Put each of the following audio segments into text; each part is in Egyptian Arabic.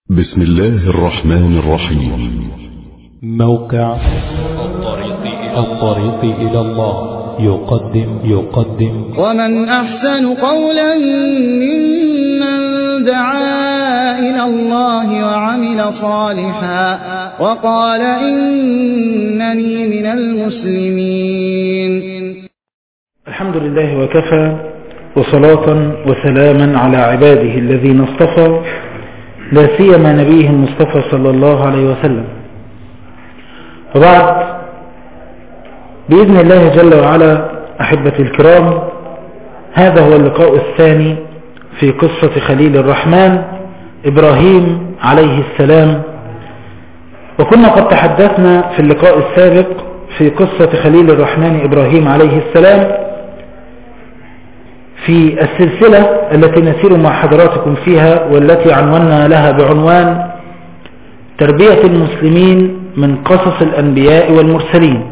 بسم الله الرحمن الرحيم موقع الطريق إلى الله يقدم يقدم ومن أحسن قولا ممن دعا إلى الله وعمل صالحا وقال إنني من المسلمين الحمد لله وكفى وصلاة وسلاما على عباده الذين اصطفى لا سيما نبيه المصطفى صلى الله عليه وسلم وبعد بإذن الله جل وعلا أحبتي الكرام هذا هو اللقاء الثاني في قصة خليل الرحمن إبراهيم عليه السلام وكنا قد تحدثنا في اللقاء السابق في قصة خليل الرحمن إبراهيم عليه السلام في السلسلة التي نسير مع حضراتكم فيها والتي عنونا لها بعنوان تربية المسلمين من قصص الأنبياء والمرسلين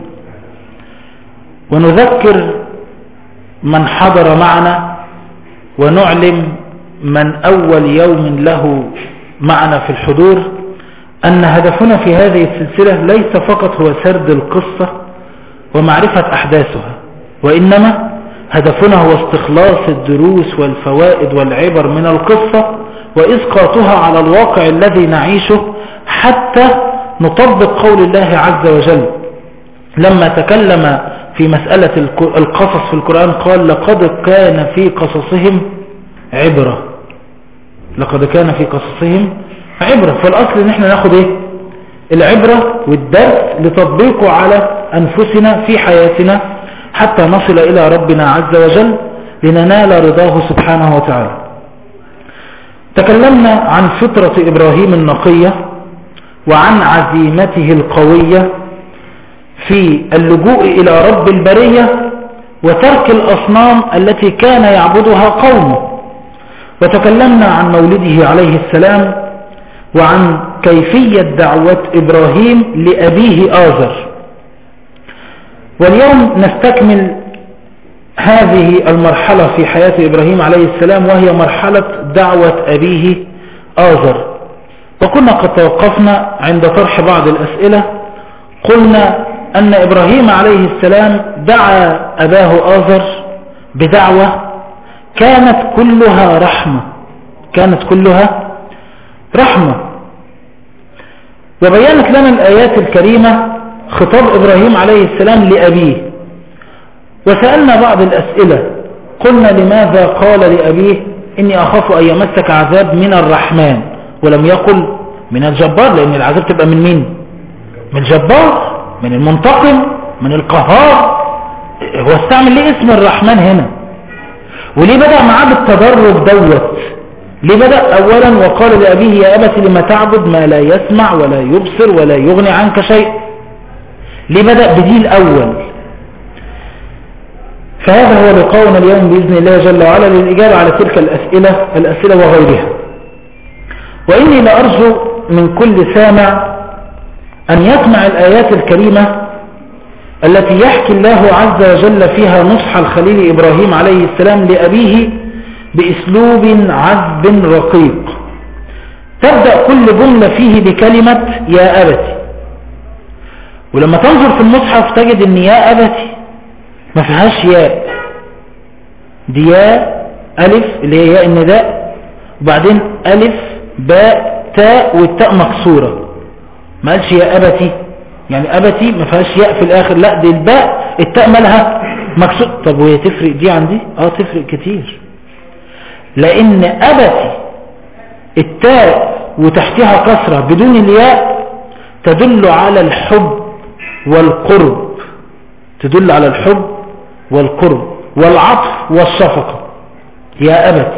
ونذكر من حضر معنا ونعلم من أول يوم له معنا في الحضور أن هدفنا في هذه السلسلة ليس فقط هو سرد القصة ومعرفة أحداثها وإنما هدفنا هو استخلاص الدروس والفوائد والعبر من القصة وإسقاطها على الواقع الذي نعيشه حتى نطبق قول الله عز وجل لما تكلم في مسألة القصص في القرآن قال لقد كان في قصصهم عبرة لقد كان في قصصهم عبرة فالأصل ان احنا ناخد ايه العبرة والدرس لتطبيقه على أنفسنا في حياتنا حتى نصل إلى ربنا عز وجل لننال رضاه سبحانه وتعالى تكلمنا عن فطرة إبراهيم النقية وعن عزيمته القوية في اللجوء إلى رب البرية وترك الأصنام التي كان يعبدها قومه وتكلمنا عن مولده عليه السلام وعن كيفية دعوة إبراهيم لأبيه آزر واليوم نستكمل هذه المرحلة في حياة إبراهيم عليه السلام وهي مرحلة دعوة أبيه آزر وكنا قد توقفنا عند طرح بعض الأسئلة قلنا أن إبراهيم عليه السلام دعا أباه آزر بدعوة كانت كلها رحمة كانت كلها رحمة وبيانت لنا الآيات الكريمة خطاب إبراهيم عليه السلام لأبيه وسألنا بعض الأسئلة قلنا لماذا قال لأبيه إني أخاف أن يمسك عذاب من الرحمن ولم يقل من الجبار لأن العذاب تبقى من مين من الجبار من المنتقم من القهار هو استعمل ليه اسم الرحمن هنا وليه بدأ معاه بالتدرج دوت ليه بدأ أولا وقال لأبيه يا أبت لما تعبد ما لا يسمع ولا يبصر ولا يغني عنك شيء ليه بدأ بدي الأول فهذا هو لقاؤنا اليوم بإذن الله جل وعلا للإجابة على تلك الأسئلة الأسئلة وغيرها وإني لأرجو من كل سامع أن يسمع الآيات الكريمة التي يحكي الله عز وجل فيها نصح الخليل إبراهيم عليه السلام لأبيه بأسلوب عذب رقيق تبدأ كل جملة فيه بكلمة يا أبتي ولما تنظر في المصحف تجد ان يا أبتي ما فيهاش ياء دي ياء ألف اللي هي ياء النداء وبعدين ألف باء تاء والتاء مكسورة ما قالش يا أبتي يعني أبتي ما فيهاش ياء في الآخر لا دي الباء التاء مالها مكسور طب وهي تفرق دي عن دي اه تفرق كتير لأن أبتي التاء وتحتها كسرة بدون الياء تدل على الحب والقرب تدل على الحب والقرب والعطف والشفقة يا أبت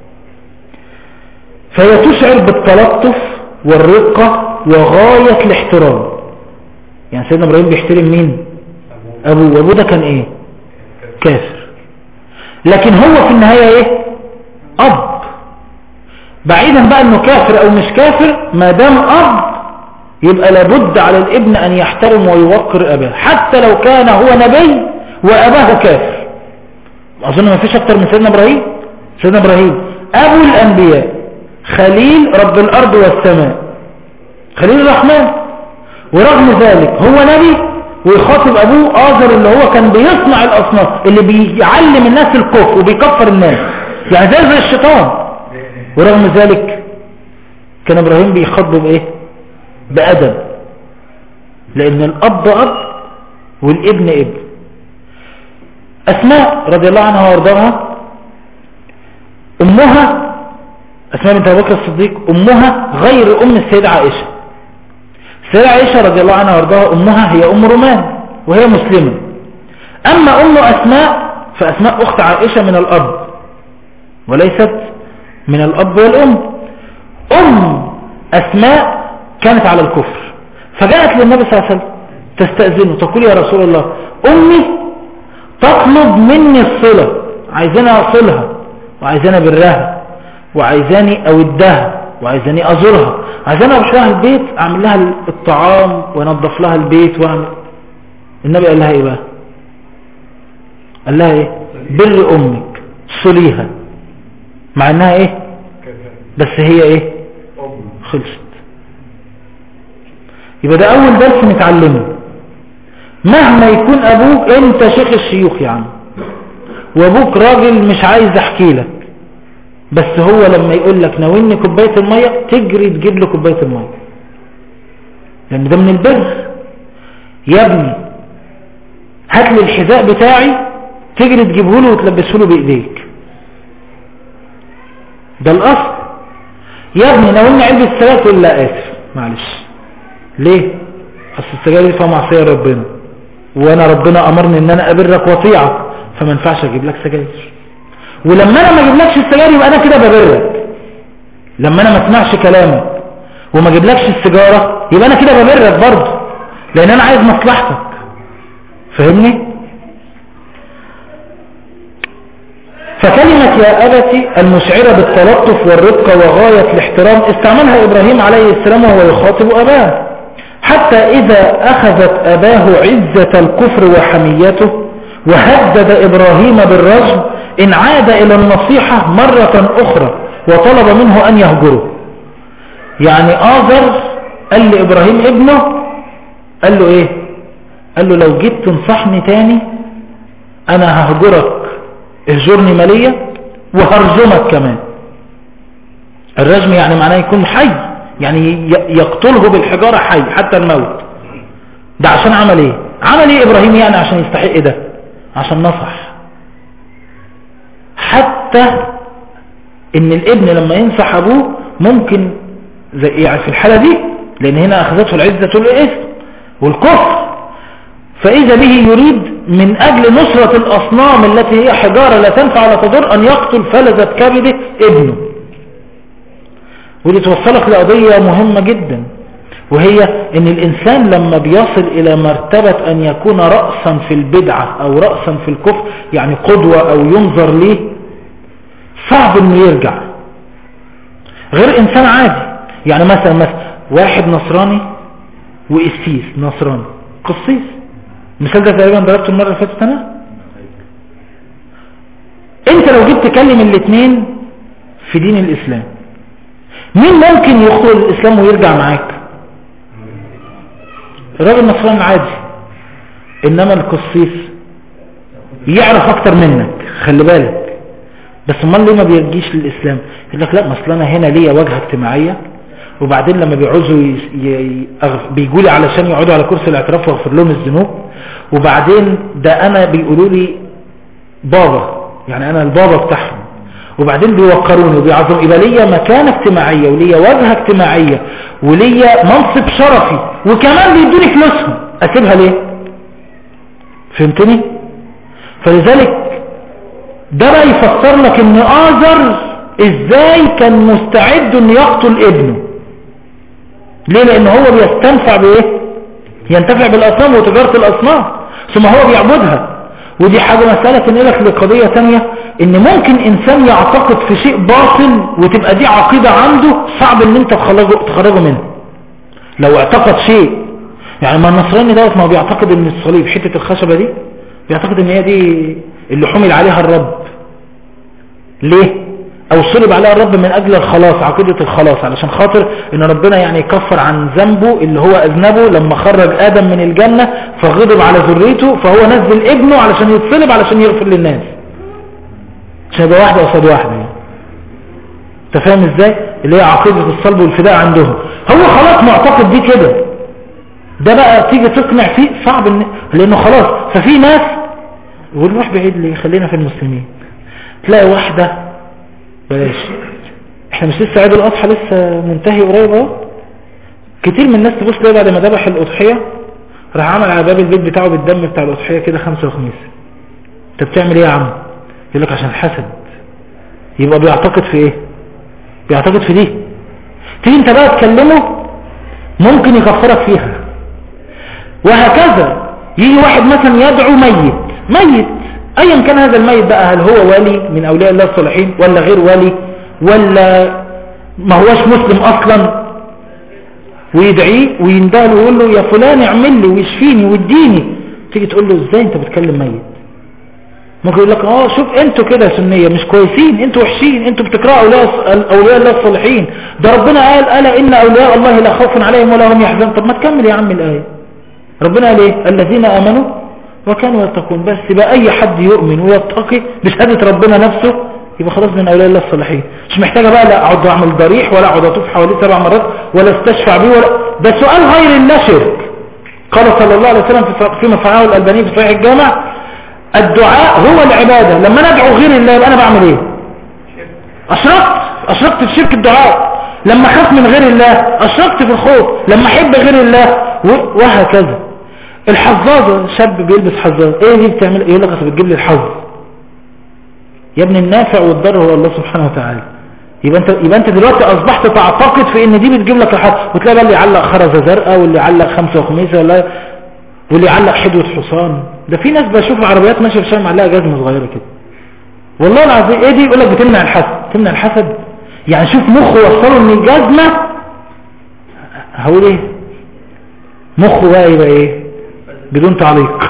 فهي تشعر بالتلطف والرقة وغاية الاحترام يعني سيدنا إبراهيم بيحترم مين أبوه وأبوه ده كان إيه كافر لكن هو في النهاية إيه أب بعيدا بقى أنه كافر أو مش كافر ما دام أب يبقى لابد على الابن أن يحترم ويوقر أباه حتى لو كان هو نبي وأباه كافر أظن ما فيش أكتر من سيدنا إبراهيم سيدنا إبراهيم أبو الأنبياء خليل رب الأرض والسماء خليل الرحمن ورغم ذلك هو نبي ويخاطب أبوه آذر اللي هو كان بيصنع الأصناف اللي بيعلم الناس الكفر وبيكفر الناس يعني زي زي الشيطان ورغم ذلك كان إبراهيم بيخاطبه بإيه بأدب لأن الأب أب والابن ابن أسماء رضي الله عنها وارضاها أمها أسماء بنت أبو بكر الصديق أمها غير أم السيدة عائشة السيدة عائشة رضي الله عنها وارضاها أمها هي أم رومان وهي مسلمة أما أم أسماء فأسماء أخت عائشة من الأب وليست من الأب والأم أم أسماء كانت على الكفر فجاءت للنبي صلى الله عليه وسلم تستأذنه تقول يا رسول الله أمي تطلب مني الصلة عايزاني أصلها وعايزاني برها وعايزاني أودها وعايزاني أزورها عايزاني أروح لها البيت أعمل لها الطعام وأنظف لها البيت وأعمل النبي قال لها إيه بقى قال لها إيه بر أمك صليها مع إنها إيه بس هي إيه خلصت يبقى ده أول درس نتعلمه مهما يكون أبوك أنت شيخ الشيوخ يا عم وأبوك راجل مش عايز أحكي لك بس هو لما يقول لك ناولني كوباية المية تجري تجيب له كوباية المية لأن ده من البر يا ابني هات لي الحذاء بتاعي تجري تجيبه له وتلبسه له بإيديك ده الأصل يا ابني ناولني علبة السجاير تقول لا آسف معلش ليه اصل السجاير دي فيها معصيه ربنا وانا ربنا امرني ان انا ابرك واطيعك فما ينفعش اجيب لك سجاير ولما انا ما اجيبلكش السجاير يبقى انا كده ببرك لما انا ما اسمعش كلامك وما اجيبلكش السيجاره يبقى انا كده ببرك برضه لان انا عايز مصلحتك فاهمني فكلمة يا أبتي المشعرة بالتلطف والرقة وغاية الاحترام استعملها إبراهيم عليه السلام وهو يخاطب أباه حتى إذا أخذت أباه عزة الكفر وحميته وهدد إبراهيم بالرجم إن عاد إلى النصيحة مرة أخرى وطلب منه أن يهجره يعني آذر قال لإبراهيم ابنه قال له إيه قال له لو جيت تنصحني تاني أنا ههجرك اهجرني مالية وهرجمك كمان الرجم يعني معناه يكون حي يعني يقتله بالحجارة حي حتى الموت ده عشان عمل ايه عمل ايه ابراهيم يعني عشان يستحق ده عشان نصح حتى ان الابن لما ينصح ابوه ممكن زي يعني في الحالة دي لان هنا اخذته العزة والاثم والكفر فاذا به يريد من اجل نصرة الاصنام التي هي حجارة لا تنفع ولا تضر ان يقتل فلذة كبده ابنه ودي توصلك لقضية مهمة جدا وهي ان الانسان لما بيصل الى مرتبة ان يكون رأسا في البدعة او رأسا في الكفر يعني قدوة او ينظر ليه صعب انه يرجع غير انسان عادي يعني مثلا مثلا واحد نصراني وقسيس نصراني قسيس المثال ده تقريبا ضربته المرة اللي فاتت انا انت لو جيت تكلم الاثنين في دين الاسلام مين ممكن يدخل الاسلام ويرجع معاك الراجل النصراني عادي انما القسيس يعرف اكتر منك خلي بالك بس امال ليه ما بيرجيش للاسلام يقول لك لا ما اصل انا هنا ليا واجهه اجتماعيه وبعدين لما بيعوزوا ي... ي... بيجوا لي علشان يقعدوا على كرسي الاعتراف واغفر لهم الذنوب وبعدين ده انا بيقولوا لي بابا يعني انا البابا بتاعهم وبعدين بيوقروني وبيعظموا يبقى ليا مكانه اجتماعيه وليا واجهه اجتماعيه وليا منصب شرفي وكمان بيدوني فلوسهم اسيبها ليه فهمتني فلذلك ده بقى يفسر لك ان آذر ازاي كان مستعد ان يقتل ابنه ليه لان هو بيستنفع بايه ينتفع بالاصنام وتجارة الاصنام ثم هو بيعبدها ودي حاجة مسألة تنقلك لقضية تانية ان ممكن انسان يعتقد في شيء باطل وتبقى دي عقيدة عنده صعب ان انت تخرجه, تخرجه منه لو اعتقد شيء يعني ما النصراني دوت ما هو بيعتقد ان الصليب حتة الخشبة دي بيعتقد ان هي دي اللي حمل عليها الرب ليه او صلب عليها الرب من اجل الخلاص عقيدة الخلاص علشان خاطر ان ربنا يعني يكفر عن ذنبه اللي هو اذنبه لما خرج ادم من الجنة فغضب على ذريته فهو نزل ابنه علشان يتصلب علشان يغفر للناس عشان يبقى واحدة قصاد واحدة يعني انت فاهم ازاي اللي هي عقيدة الصلب والفداء عندهم هو خلاص معتقد دي كده ده بقى تيجي تقنع فيه صعب إن... لانه خلاص ففي ناس ونروح بعيد ليه خلينا في المسلمين تلاقي واحدة بلاش احنا مش لسه عيد الاضحى لسه منتهي قريب اهو كتير من الناس تبص تلاقي بعد ما ذبح الاضحيه راح عمل على باب البيت بتاعه بالدم بتاع الاضحيه كده خمسة وخميس انت بتعمل ايه يا عم يقول لك عشان الحسد يبقى بيعتقد في ايه بيعتقد في دي تيجي انت بقى تكلمه ممكن يكفرك فيها وهكذا يجي واحد مثلا يدعو ميت ميت ايا كان هذا الميت بقى هل هو ولي من اولياء الله الصالحين ولا غير ولي ولا ما هوش مسلم اصلا ويدعيه ويندهله ويقول له يا فلان اعمل لي ويشفيني واديني تيجي تقول له ازاي انت بتكلم ميت ممكن يقول لك اه شوف انتوا كده سنية مش كويسين انتوا وحشين انتوا بتكرهوا اولياء اولياء الله الصالحين ده ربنا قال الا ان اولياء الله لا خوف عليهم ولا هم يحزنون طب ما تكمل يا عم الايه ربنا قال ايه الذين امنوا وكانوا يتقون بس يبقى اي حد يؤمن ويتقي بشهادة ربنا نفسه يبقى خلاص من اولياء الله الصالحين مش محتاجة بقى لا اقعد اعمل ضريح ولا اقعد اطوف حواليه سبع مرات ولا استشفع بيه ولا ده سؤال غير الله شرك قال صلى الله عليه وسلم فيما صححه الالباني في صحيح الجامع الدعاء هو العبادة لما ندعو غير الله يبقى انا بعمل ايه اشركت اشركت في شرك الدعاء لما خاف من غير الله اشركت في الخوف لما احب غير الله وهكذا الحظاظة شاب بيلبس حظاظة ايه دي بتعمل ايه لك بتجيب لي الحظ يا ابن النافع والضر هو الله سبحانه وتعالى يبقى انت يبقى انت دلوقتي اصبحت تعتقد في ان دي بتجيب لك الحظ وتلاقي بقى اللي يعلق خرزه زرقاء واللي يعلق خمسه وخميسه ولا واللي يعلق حدوه حصان ده في ناس بشوف عربيات ماشيه في الشارع معلقه جزمه صغيره كده والله العظيم ايه دي يقول لك بتمنع الحسد تمنع الحسد يعني شوف مخه وصله ان الجزمه هقول ايه مخه بقى يبقى ايه بدون تعليق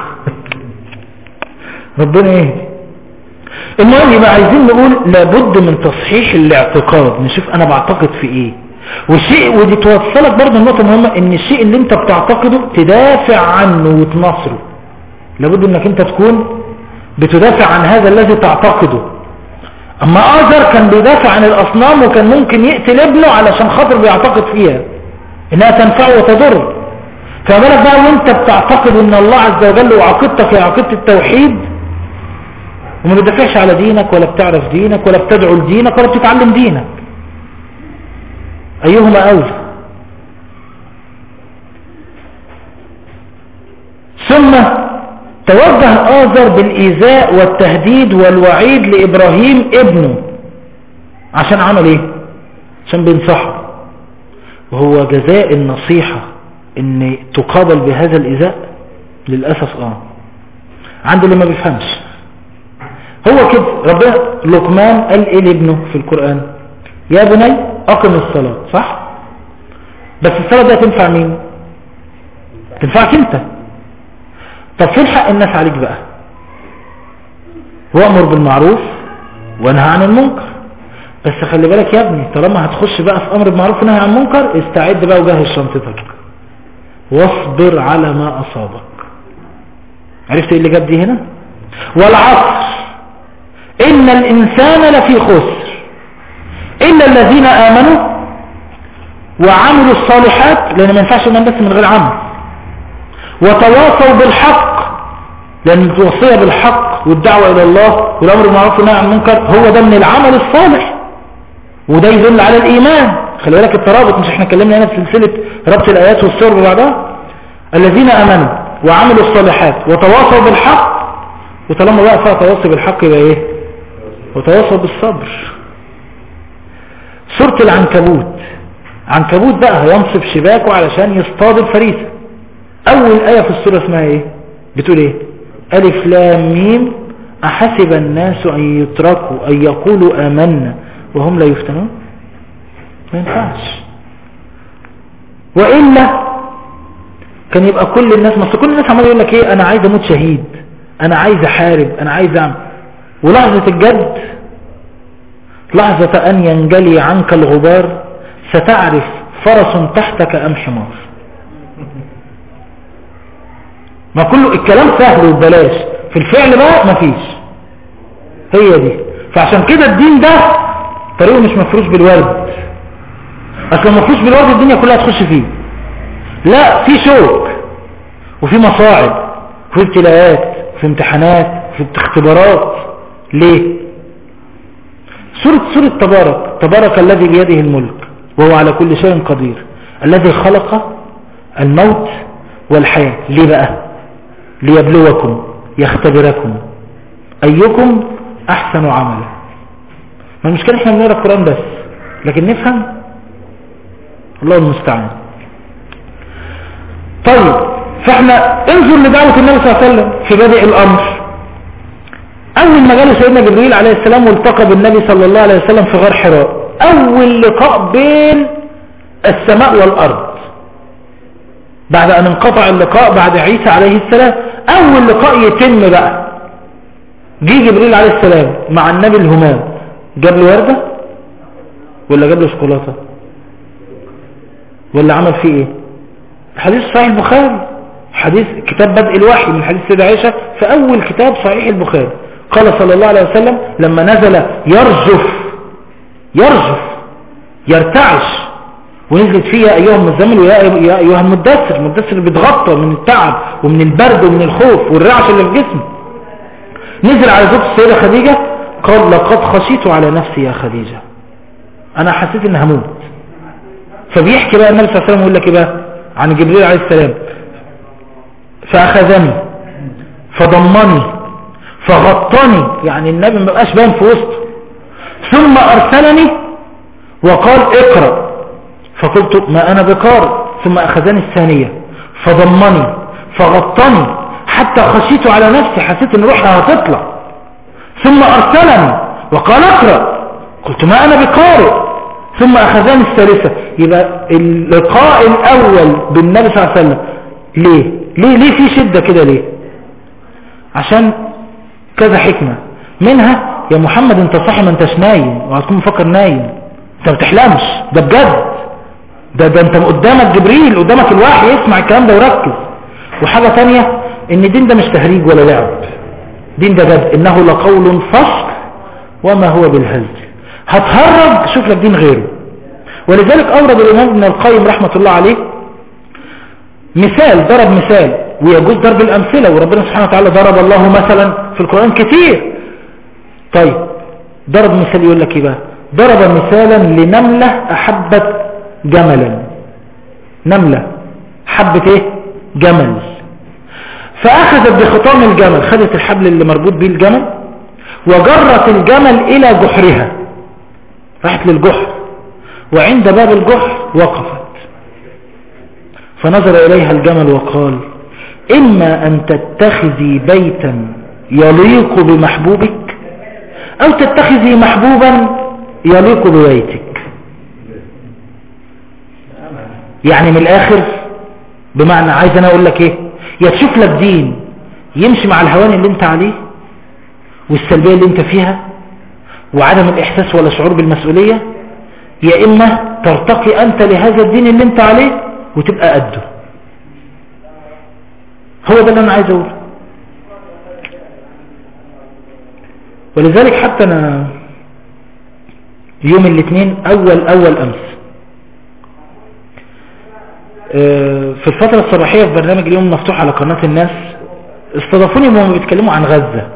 ربنا ايه المهم يبقى عايزين نقول لابد من تصحيح الاعتقاد نشوف انا بعتقد في ايه والشيء ودي توصلك برضه النقطة مهمة ان الشيء اللي انت بتعتقده تدافع عنه وتنصره لابد انك انت تكون بتدافع عن هذا الذي تعتقده اما اذر كان بيدافع عن الاصنام وكان ممكن يقتل ابنه علشان خاطر بيعتقد فيها انها تنفعه وتضره فما بالك بقى وانت بتعتقد ان الله عز وجل وعقيدتك هي عقيدة التوحيد وما بتدافعش على دينك ولا بتعرف دينك ولا بتدعو لدينك ولا بتتعلم دينك ايهما اولى ثم توجه آذر بالإيذاء والتهديد والوعيد لإبراهيم ابنه عشان عمل ايه عشان بينصحه وهو جزاء النصيحة ان تقابل بهذا الإيذاء للأسف اه عند اللي ما بيفهمش هو كده ربنا لقمان قال ايه لابنه في القرآن يا بني اقم الصلاة صح بس الصلاة دي هتنفع مين تنفعك انت طب فين حق الناس عليك بقى وامر بالمعروف وانهى عن المنكر بس خلي بالك يا ابني طالما هتخش بقى في امر بالمعروف ونهي عن المنكر استعد بقى وجهز شنطتك واصبر على ما اصابك عرفت ايه اللي جاب دي هنا والعصر ان الانسان لفي خسر الا الذين امنوا وعملوا الصالحات لان ما ينفعش ايمان بس من غير عمل وتواصوا بالحق لان الوصيه بالحق والدعوه الى الله والامر بالمعروف والنهي عن المنكر هو ده من العمل الصالح وده يدل على الايمان خلي بالك الترابط مش احنا اتكلمنا هنا في سلسله ربط الايات والسور ببعضها الذين امنوا وعملوا الصالحات وتواصوا بالحق وطالما بقى فيها تواصي بالحق يبقى ايه وتواصوا بالصبر سورة العنكبوت عنكبوت بقى هينصب شباكه علشان يصطاد الفريسة اول اية في السورة اسمها ايه بتقول ايه الف لام ميم احسب الناس ان يتركوا ان يقولوا امنا وهم لا يفتنون ما ينفعش وإلا كان يبقى كل الناس ما كل الناس عمال يقول لك ايه انا عايز اموت شهيد انا عايز احارب انا عايز اعمل ولحظة الجد لحظة أن ينجلي عنك الغبار ستعرف فرس تحتك أم حمار ما كله الكلام سهل وببلاش في الفعل بقى مفيش هي دي فعشان كده الدين ده طريقه مش مفروش بالورد اصلا مفروش بالورد الدنيا كلها تخش فيه لا في شوك وفي مصاعب وفي ابتلاءات وفي امتحانات وفي اختبارات ليه سورة سورة تبارك تبارك الذي بيده الملك وهو على كل شيء قدير الذي خلق الموت والحياة ليه بقى ليبلوكم يختبركم أيكم أحسن عملا ما المشكلة احنا بنقرأ القرآن بس لكن نفهم الله المستعان طيب فاحنا انظر لدعوة النبي صلى الله عليه وسلم في بدء الأمر أول ما جاله سيدنا جبريل عليه السلام والتقى بالنبي صلى الله عليه وسلم في غار حراء أول لقاء بين السماء والأرض بعد أن انقطع اللقاء بعد عيسى عليه السلام أول لقاء يتم بقى جه جبريل عليه السلام مع النبي الهمام جاب له وردة ولا جاب له شوكولاتة ولا عمل فيه ايه حديث صحيح البخاري حديث كتاب بدء الوحي من حديث سيدة عائشة في أول كتاب صحيح البخاري قال صلى الله عليه وسلم لما نزل يرجف يرجف يرتعش ونزلت فيها أيها المزمل ويا أيها المدثر المدثر اللي بيتغطى من التعب ومن البرد ومن الخوف والرعش اللي في جسمه نزل على زوج السيدة خديجة قال لقد خشيت على نفسي يا خديجة أنا حسيت إن هموت فبيحكي بقى النبي صلى الله عليه وسلم يقول لك إيه بقى عن جبريل عليه السلام فأخذني فضمني فغطني يعني النبي ما بقاش باين في وسطه ثم أرسلني وقال اقرأ فقلت ما أنا بقارئ ثم أخذني الثانية فضمني فغطني حتى خشيت على نفسي حسيت ان روحها هتطلع ثم أرسلني وقال اقرأ قلت ما أنا بقارئ ثم أخذني الثالثة يبقى اللقاء الأول بالنبي صلى الله عليه وسلم ليه ليه ليه في شدة كده ليه عشان كذا حكمة منها يا محمد انت صاحي ما انتش نايم وهتكون مفكر نايم انت ما بتحلمش ده بجد ده ده انت قدامك جبريل قدامك الوحي يسمع الكلام ده وركز وحاجة تانية ان الدين ده مش تهريج ولا لعب دين ده جد انه لقول فصل وما هو بالهزل هتهرج شوف لك دين غيره ولذلك اورد الامام ابن القيم رحمة الله عليه مثال ضرب مثال ويجوز ضرب الامثلة وربنا سبحانه وتعالى ضرب الله مثلا في القرآن كتير طيب ضرب مثال يقول لك ايه بقى ضرب مثالا لنملة احبت جملا نملة حبت ايه جمل فاخذت بخطام الجمل خدت الحبل اللي مربوط بيه الجمل وجرت الجمل الى جحرها راحت للجحر وعند باب الجحر وقفت فنظر اليها الجمل وقال اما ان تتخذي بيتا يليق بمحبوبك او تتخذي محبوبا يليق ببيتك يعني من الاخر بمعنى عايز انا اقول لك ايه يا تشوف لك دين يمشي مع الهوان اللي انت عليه والسلبية اللي انت فيها وعدم الاحساس ولا شعور بالمسؤولية يا اما ترتقي انت لهذا الدين اللي انت عليه وتبقى قده هو ده اللي انا عايز اقوله ولذلك حتى انا يوم الاثنين اول اول امس في الفترة الصباحية في برنامج اليوم مفتوح على قناة الناس استضافوني وهم بيتكلموا عن غزة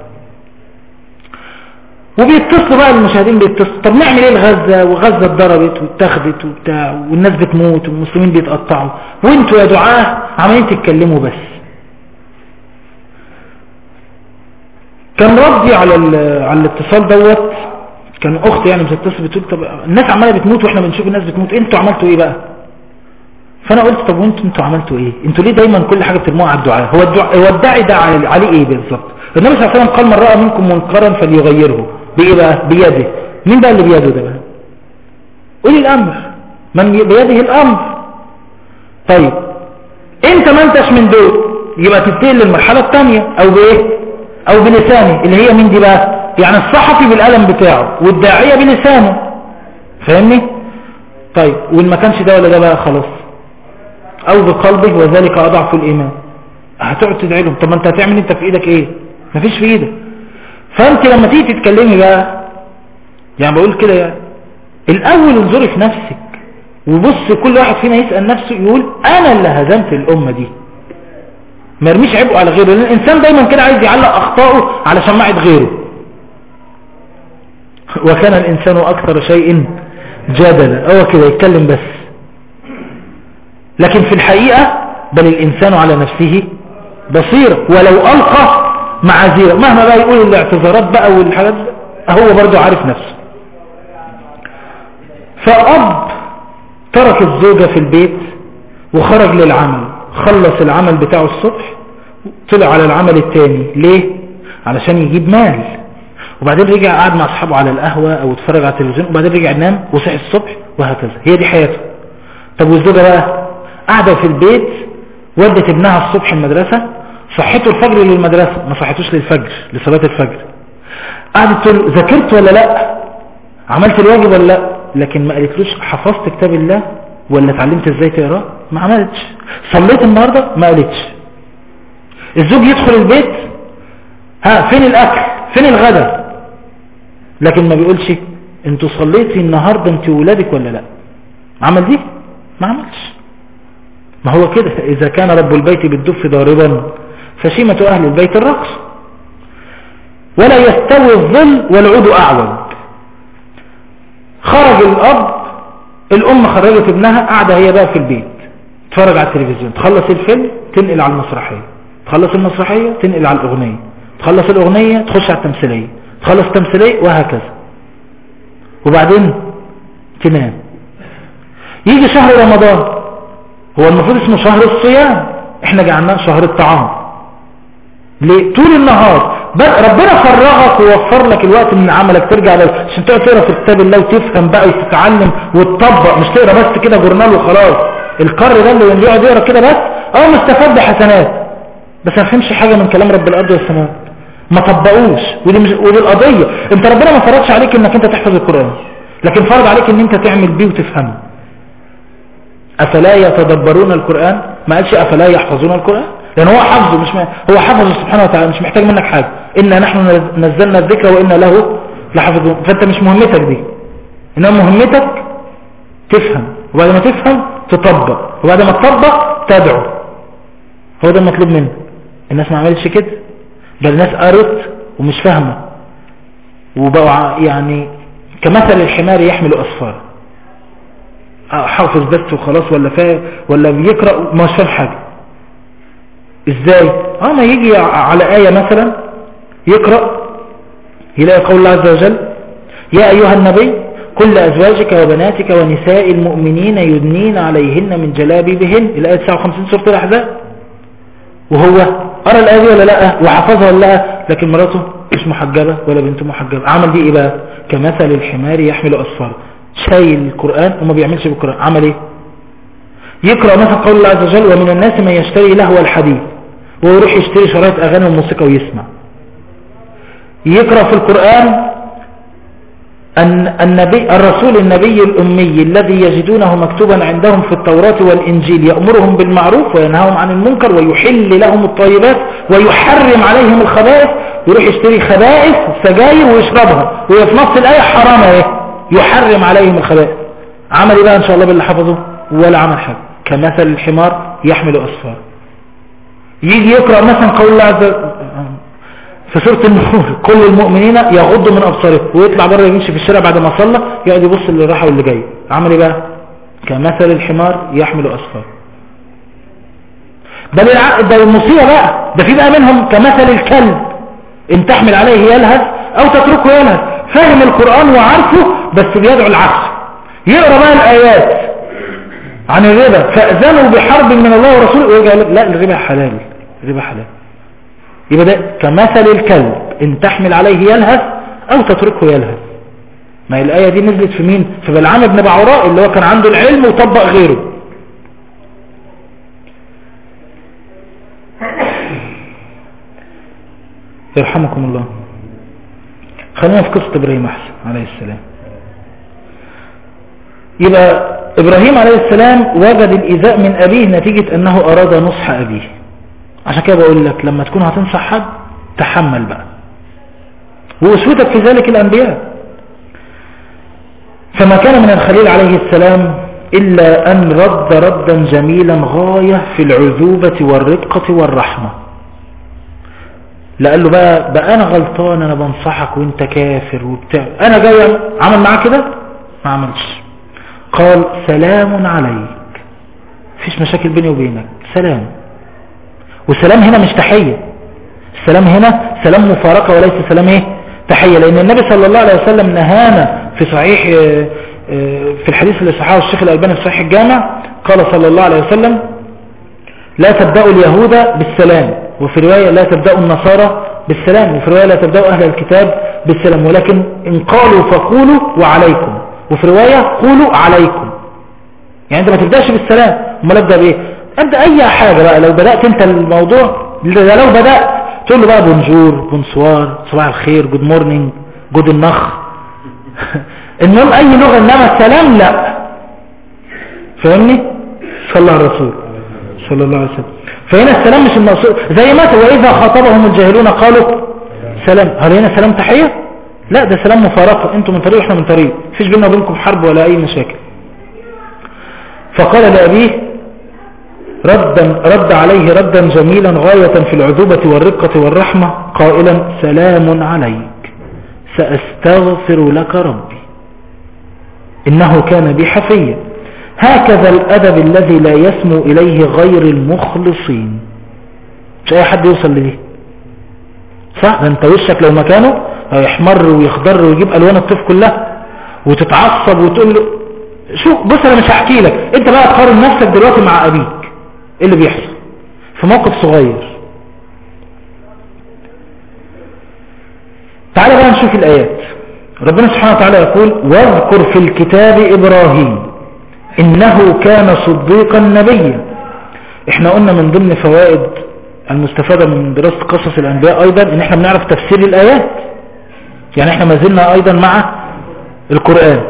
وبيتصلوا بقى المشاهدين بيتصلوا طب نعمل ايه لغزة وغزة اتضربت واتخذت وبتاع والناس بتموت والمسلمين بيتقطعوا وانتوا يا دعاة عمالين تتكلموا بس كان ردي على على الاتصال دوت كان اختي يعني بتتصل بتقول طب الناس عماله بتموت واحنا بنشوف الناس بتموت انتوا عملتوا ايه بقى فانا قلت طب وانتوا انتوا عملتوا ايه انتوا ليه دايما كل حاجه بترموها على الدعاء هو الدعاء هو الداعي ده عليه ايه بالظبط النبي صلى الله عليه وسلم قال من راى منكم منكرا فليغيره بايه بقى بيده مين بقى اللي بيده ده بقى قولي الامر من بيده الامر طيب انت ما انتش من دول يبقى تنتقل للمرحله الثانيه او بايه او بلسانه اللي هي مين دي بقى يعني الصحفي بالقلم بتاعه والداعية بلسانه فاهمني طيب وإن ما كانش ده ولا ده بقى خلاص أو بقلبه وذلك أضعف الإيمان هتقعد تدعي لهم طب ما انت هتعمل انت في ايدك ايه مفيش في ايدك فانت لما تيجي تتكلمي بقى يعني بقول كده يعني الاول انظري في نفسك وبص كل واحد فينا يسأل نفسه يقول انا اللي هزمت الامة دي ما يرميش عبء على غيره لان الانسان دايما كده عايز يعلق اخطائه على شماعة غيره وكان الانسان اكثر شيء جدلا هو كده يتكلم بس لكن في الحقيقة بل الانسان على نفسه بصيرة ولو القى معاذيره مهما بقى يقول الاعتذارات بقى والحاجات هو برضو عارف نفسه فأب ترك الزوجة في البيت وخرج للعمل خلص العمل بتاعه الصبح طلع على العمل التاني ليه علشان يجيب مال وبعدين رجع قعد مع اصحابه على القهوة او اتفرج على التلفزيون وبعدين رجع نام وصحي الصبح وهكذا هي دي حياته طب والزوجة بقى قاعدة في البيت ودت ابنها الصبح المدرسة صحته الفجر للمدرسة ما صحتوش للفجر لصلاة الفجر قعدت تقول له ذاكرت ولا لا عملت الواجب ولا لا لكن ما قالتلوش حفظت كتاب الله ولا اتعلمت ازاي تقراه ما عملتش صليت النهاردة ما قالتش الزوج يدخل البيت ها فين الاكل فين الغدا لكن ما بيقولش انتوا صليتي النهاردة انت وولادك ولا لا عمل دي ما عملش ما هو كده اذا كان رب البيت بالدف ضاربا فشيمة اهل البيت الرقص ولا يستوي الظل والعود اعوج خرج الاب الام خرجت ابنها قاعدة هي بقى في البيت تتفرج على التلفزيون تخلص الفيلم تنقل على المسرحية تخلص المسرحية تنقل على الاغنية تخلص الاغنية تخش على التمثيلية تخلص التمثيلية وهكذا وبعدين تنام يجي شهر رمضان هو المفروض اسمه شهر الصيام احنا جعلناه شهر الطعام ليه طول النهار ربنا فرغك ووفر لك الوقت من عملك ترجع لو عشان تقعد تقرا في كتاب الله وتفهم بقى وتتعلم وتطبق مش تقرا بس كده جورنال وخلاص القر ده اللي بيقعد يقرا كده بس اه مستفاد بحسنات بس ما فهمش حاجه من كلام رب الارض والسماء ما طبقوش ودي مش ودي القضيه انت ربنا ما فرضش عليك انك انت تحفظ القران لكن فرض عليك ان انت تعمل بيه وتفهمه افلا يتدبرون القران ما قالش افلا يحفظون القران لان هو حفظه مش م... هو حفظه سبحانه وتعالى مش محتاج منك حاجه انا نحن نزلنا الذكر وانا له لحافظون فانت مش مهمتك دي انما مهمتك تفهم وبعد ما تفهم تطبق وبعد ما تطبق تدعو هو ده المطلوب منك الناس ما عملتش كده بل الناس قرت ومش فاهمه وبقوا يعني كمثل الحمار يحمل اسفار حافظ بس وخلاص ولا فاهم ولا بيقرا ما فاهم حاجه ازاي اه ما يجي على آية مثلا يقرأ يلاقي قول الله عز وجل يا أيها النبي كل أزواجك وبناتك ونساء المؤمنين يدنين عليهن من جلابيبهن الآية 59 سورة الأحزاب وهو أرى الآية دي ولا لا وحفظها ولا لا لكن مراته مش محجبة ولا بنته محجبة عمل دي إيه بقى كمثل الحمار يحمل أصفار شايل القرآن وما بيعملش بالقرآن عمل إيه يقرأ مثلا قول الله عز وجل ومن الناس من يشتري لهو الحديث ويروح يشتري شرايط أغاني وموسيقى ويسمع يقرأ في القرآن أن النبي الرسول النبي الأمي الذي يجدونه مكتوبا عندهم في التوراة والإنجيل يأمرهم بالمعروف وينهاهم عن المنكر ويحل لهم الطيبات ويحرم عليهم الخبائث يروح يشتري خبائث سجاير ويشربها وهي في نص الآية حرام ايه يحرم عليهم الخبائث عمل ايه بقى ان شاء الله باللي حفظه ولا عمل حاجة كمثل الحمار يحمل أسفار يجي يقرأ مثلا قول الله عز وجل في سورة النور كل المؤمنين يغضوا من أبصارهم ويطلع بره يمشي في الشارع بعد ما صلى يقعد يبص اللي راح واللي جاي عمل ايه بقى كمثل الحمار يحمل أسفار بل الع... ده المصيبة بقى ده في بقى منهم كمثل الكلب ان تحمل عليه يلهث او تتركه يلهث فاهم القرآن وعارفه بس بيدعو العكس يقرأ بقى الآيات عن الربا فأذنوا بحرب من الله ورسوله ويرجع يقول لا الربا حلال الربا حلال يبقى ده كمثل الكلب ان تحمل عليه يلهث او تتركه يلهث ما هي الآية دي نزلت في مين في بلعام بن بعوراء اللي هو كان عنده العلم وطبق غيره يرحمكم الله خلينا في قصة إبراهيم أحسن عليه السلام يبقى إبراهيم عليه السلام وجد الإيذاء من أبيه نتيجة أنه أراد نصح أبيه عشان كده بقول لك لما تكون هتنصح حد تحمل بقى وأسوتك في ذلك الأنبياء فما كان من الخليل عليه السلام إلا أن رد ردا جميلا غاية في العذوبة والرقة والرحمة لا قال له بقى, بقى أنا غلطان أنا بنصحك وانت كافر وبتاع أنا جاي عمل معاه كده ما عملش قال سلام عليك فيش مشاكل بيني وبينك سلام وسلام هنا مش تحية السلام هنا سلام مفارقة وليس سلام ايه تحية لان النبي صلى الله عليه وسلم نهانا في صحيح في الحديث اللي صححه الشيخ الألباني في صحيح الجامع قال صلى الله عليه وسلم لا تبدأوا اليهود بالسلام وفي رواية لا تبدأوا النصارى بالسلام وفي رواية لا تبدأوا أهل الكتاب بالسلام ولكن إن قالوا فقولوا وعليكم وفي رواية قولوا عليكم يعني انت ما تبدأش بالسلام امال ابدأ بايه ابدأ اي حاجة بقى لو بدأت انت الموضوع لو بدأت تقول له بقى بونجور بونسوار صباح الخير جود مورنينج جود النخ المهم اي لغة انما السلام لا فاهمني صلى الله على الرسول صلى الله عليه وسلم فهنا السلام مش المقصود زي ما واذا خاطبهم الجاهلون قالوا سلام هل هنا سلام تحية لا ده سلام مفارقة انتم من طريق واحنا من طريق فيش بيننا وبينكم حرب ولا اي مشاكل فقال لأبيه ردا رد عليه ردا جميلا غاية في العذوبة والرقة والرحمة قائلا سلام عليك سأستغفر لك ربي إنه كان بي حفيا هكذا الأدب الذي لا يسمو إليه غير المخلصين مش أي حد يوصل لديه صح ده انت وشك لو مكانه هيحمر ويخضر ويجيب ألوان الطيف كلها وتتعصب وتقول له شوف بص انا مش هحكي لك انت بقى تقارن نفسك دلوقتي مع ابيك ايه اللي بيحصل في موقف صغير تعالى بقى نشوف الايات ربنا سبحانه وتعالى يقول واذكر في الكتاب ابراهيم انه كان صديقا نبيا احنا قلنا من ضمن فوائد المستفادة من دراسة قصص الانبياء ايضا ان احنا بنعرف تفسير الايات يعني احنا ما زلنا ايضا مع القرآن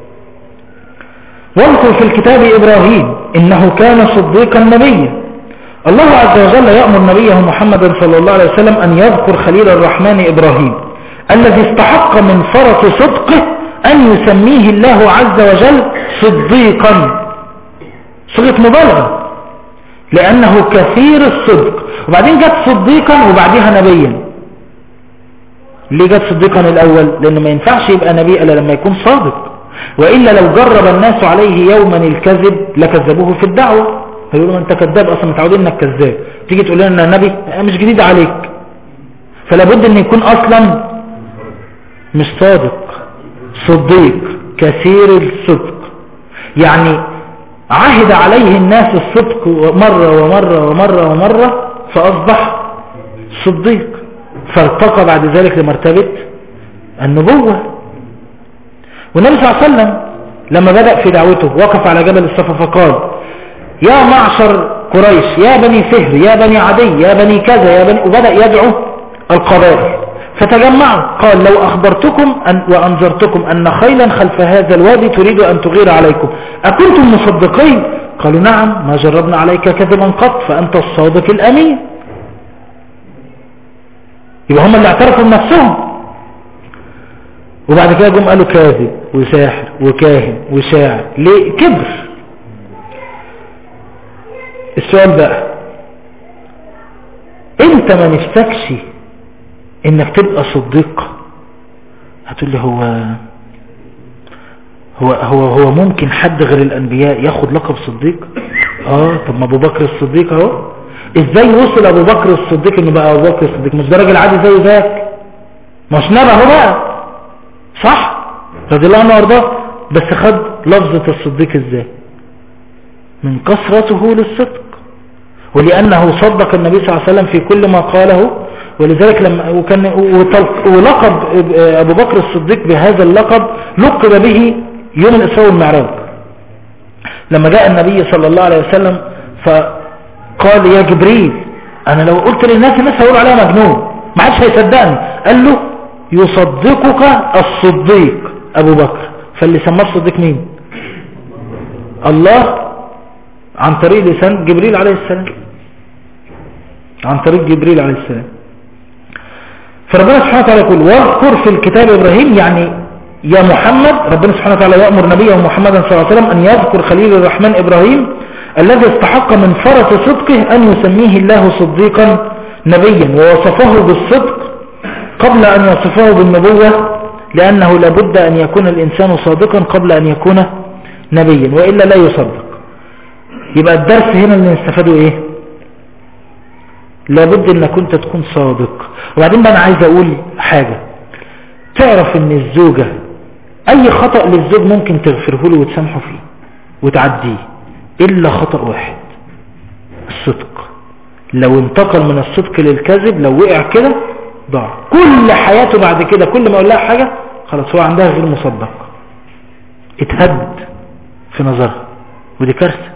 واذكر في الكتاب إبراهيم إنه كان صديقا نبيا الله عز وجل يأمر نبيه محمد صلى الله عليه وسلم أن يذكر خليل الرحمن إبراهيم الذي استحق من فرط صدقه أن يسميه الله عز وجل صديقا صيغة مبالغة لأنه كثير الصدق وبعدين جت صديقا وبعدها نبيا ليه جت صديقا الأول لأنه ما ينفعش يبقى نبي إلا لما يكون صادق وإلا لو جرب الناس عليه يوما الكذب لكذبوه في الدعوة هيقولوا ما انت كذاب اصلا متعودين انك كذاب تيجي تقول لنا ان نبي مش جديد عليك فلا بد ان يكون اصلا مش صادق صديق كثير الصدق يعني عهد عليه الناس الصدق مرة ومرة ومرة ومرة فأصبح صديق فارتقى بعد ذلك لمرتبة النبوة والنبي صلى الله عليه وسلم لما بدأ في دعوته وقف على جبل الصفا فقال يا معشر قريش يا بني فهر يا بني عدي يا بني كذا يا بني وبدأ يدعو القبائل فتجمعوا قال لو أخبرتكم أن وأنذرتكم أن خيلا خلف هذا الوادي تريد أن تغير عليكم أكنتم مصدقين قالوا نعم ما جربنا عليك كذبا قط فأنت الصادق الأمين يبقى هم اللي اعترفوا بنفسهم وبعد كده جم قالوا كاذب وساحر وكاهن وشاعر ليه كبر السؤال بقى انت ما نفسكش انك تبقى صديق هتقول لي هو هو هو هو ممكن حد غير الانبياء ياخد لقب صديق اه طب ما ابو بكر الصديق اهو ازاي وصل ابو بكر الصديق انه بقى ابو بكر الصديق مش ده راجل عادي زي ذاك مش نبه هو بقى صح رضي الله عنه وارضاه بس خد لفظة الصديق ازاي من كثرته للصدق ولأنه صدق النبي صلى الله عليه وسلم في كل ما قاله ولذلك لما وكان ولقب أبو بكر الصديق بهذا اللقب لقب به يوم الإسراء والمعراج لما جاء النبي صلى الله عليه وسلم فقال يا جبريل أنا لو قلت للناس الناس هيقولوا عليها مجنون ما حدش هيصدقني قال له يصدقك الصديق أبو بكر فاللي سماه الصديق مين الله عن طريق لسان جبريل عليه السلام عن طريق جبريل عليه السلام فربنا سبحانه وتعالى يقول واذكر في الكتاب إبراهيم يعني يا محمد ربنا سبحانه وتعالى يأمر نبيه محمد صلى الله عليه وسلم أن يذكر خليل الرحمن إبراهيم الذي استحق من فرط صدقه أن يسميه الله صديقا نبيا ووصفه بالصدق قبل أن يصفه بالنبوة لأنه لابد أن يكون الإنسان صادقا قبل أن يكون نبيا وإلا لا يصدق يبقى الدرس هنا اللي نستفاده إيه لابد أنك كنت تكون صادق وبعدين بقى أنا عايز أقول حاجة تعرف أن الزوجة أي خطأ للزوج ممكن تغفره له وتسامحه فيه وتعديه إلا خطأ واحد الصدق لو انتقل من الصدق للكذب لو وقع كده ضاع كل حياته بعد كده كل ما اقول لها حاجة خلاص هو عندها غير مصدق اتهد في نظرها ودي كارثة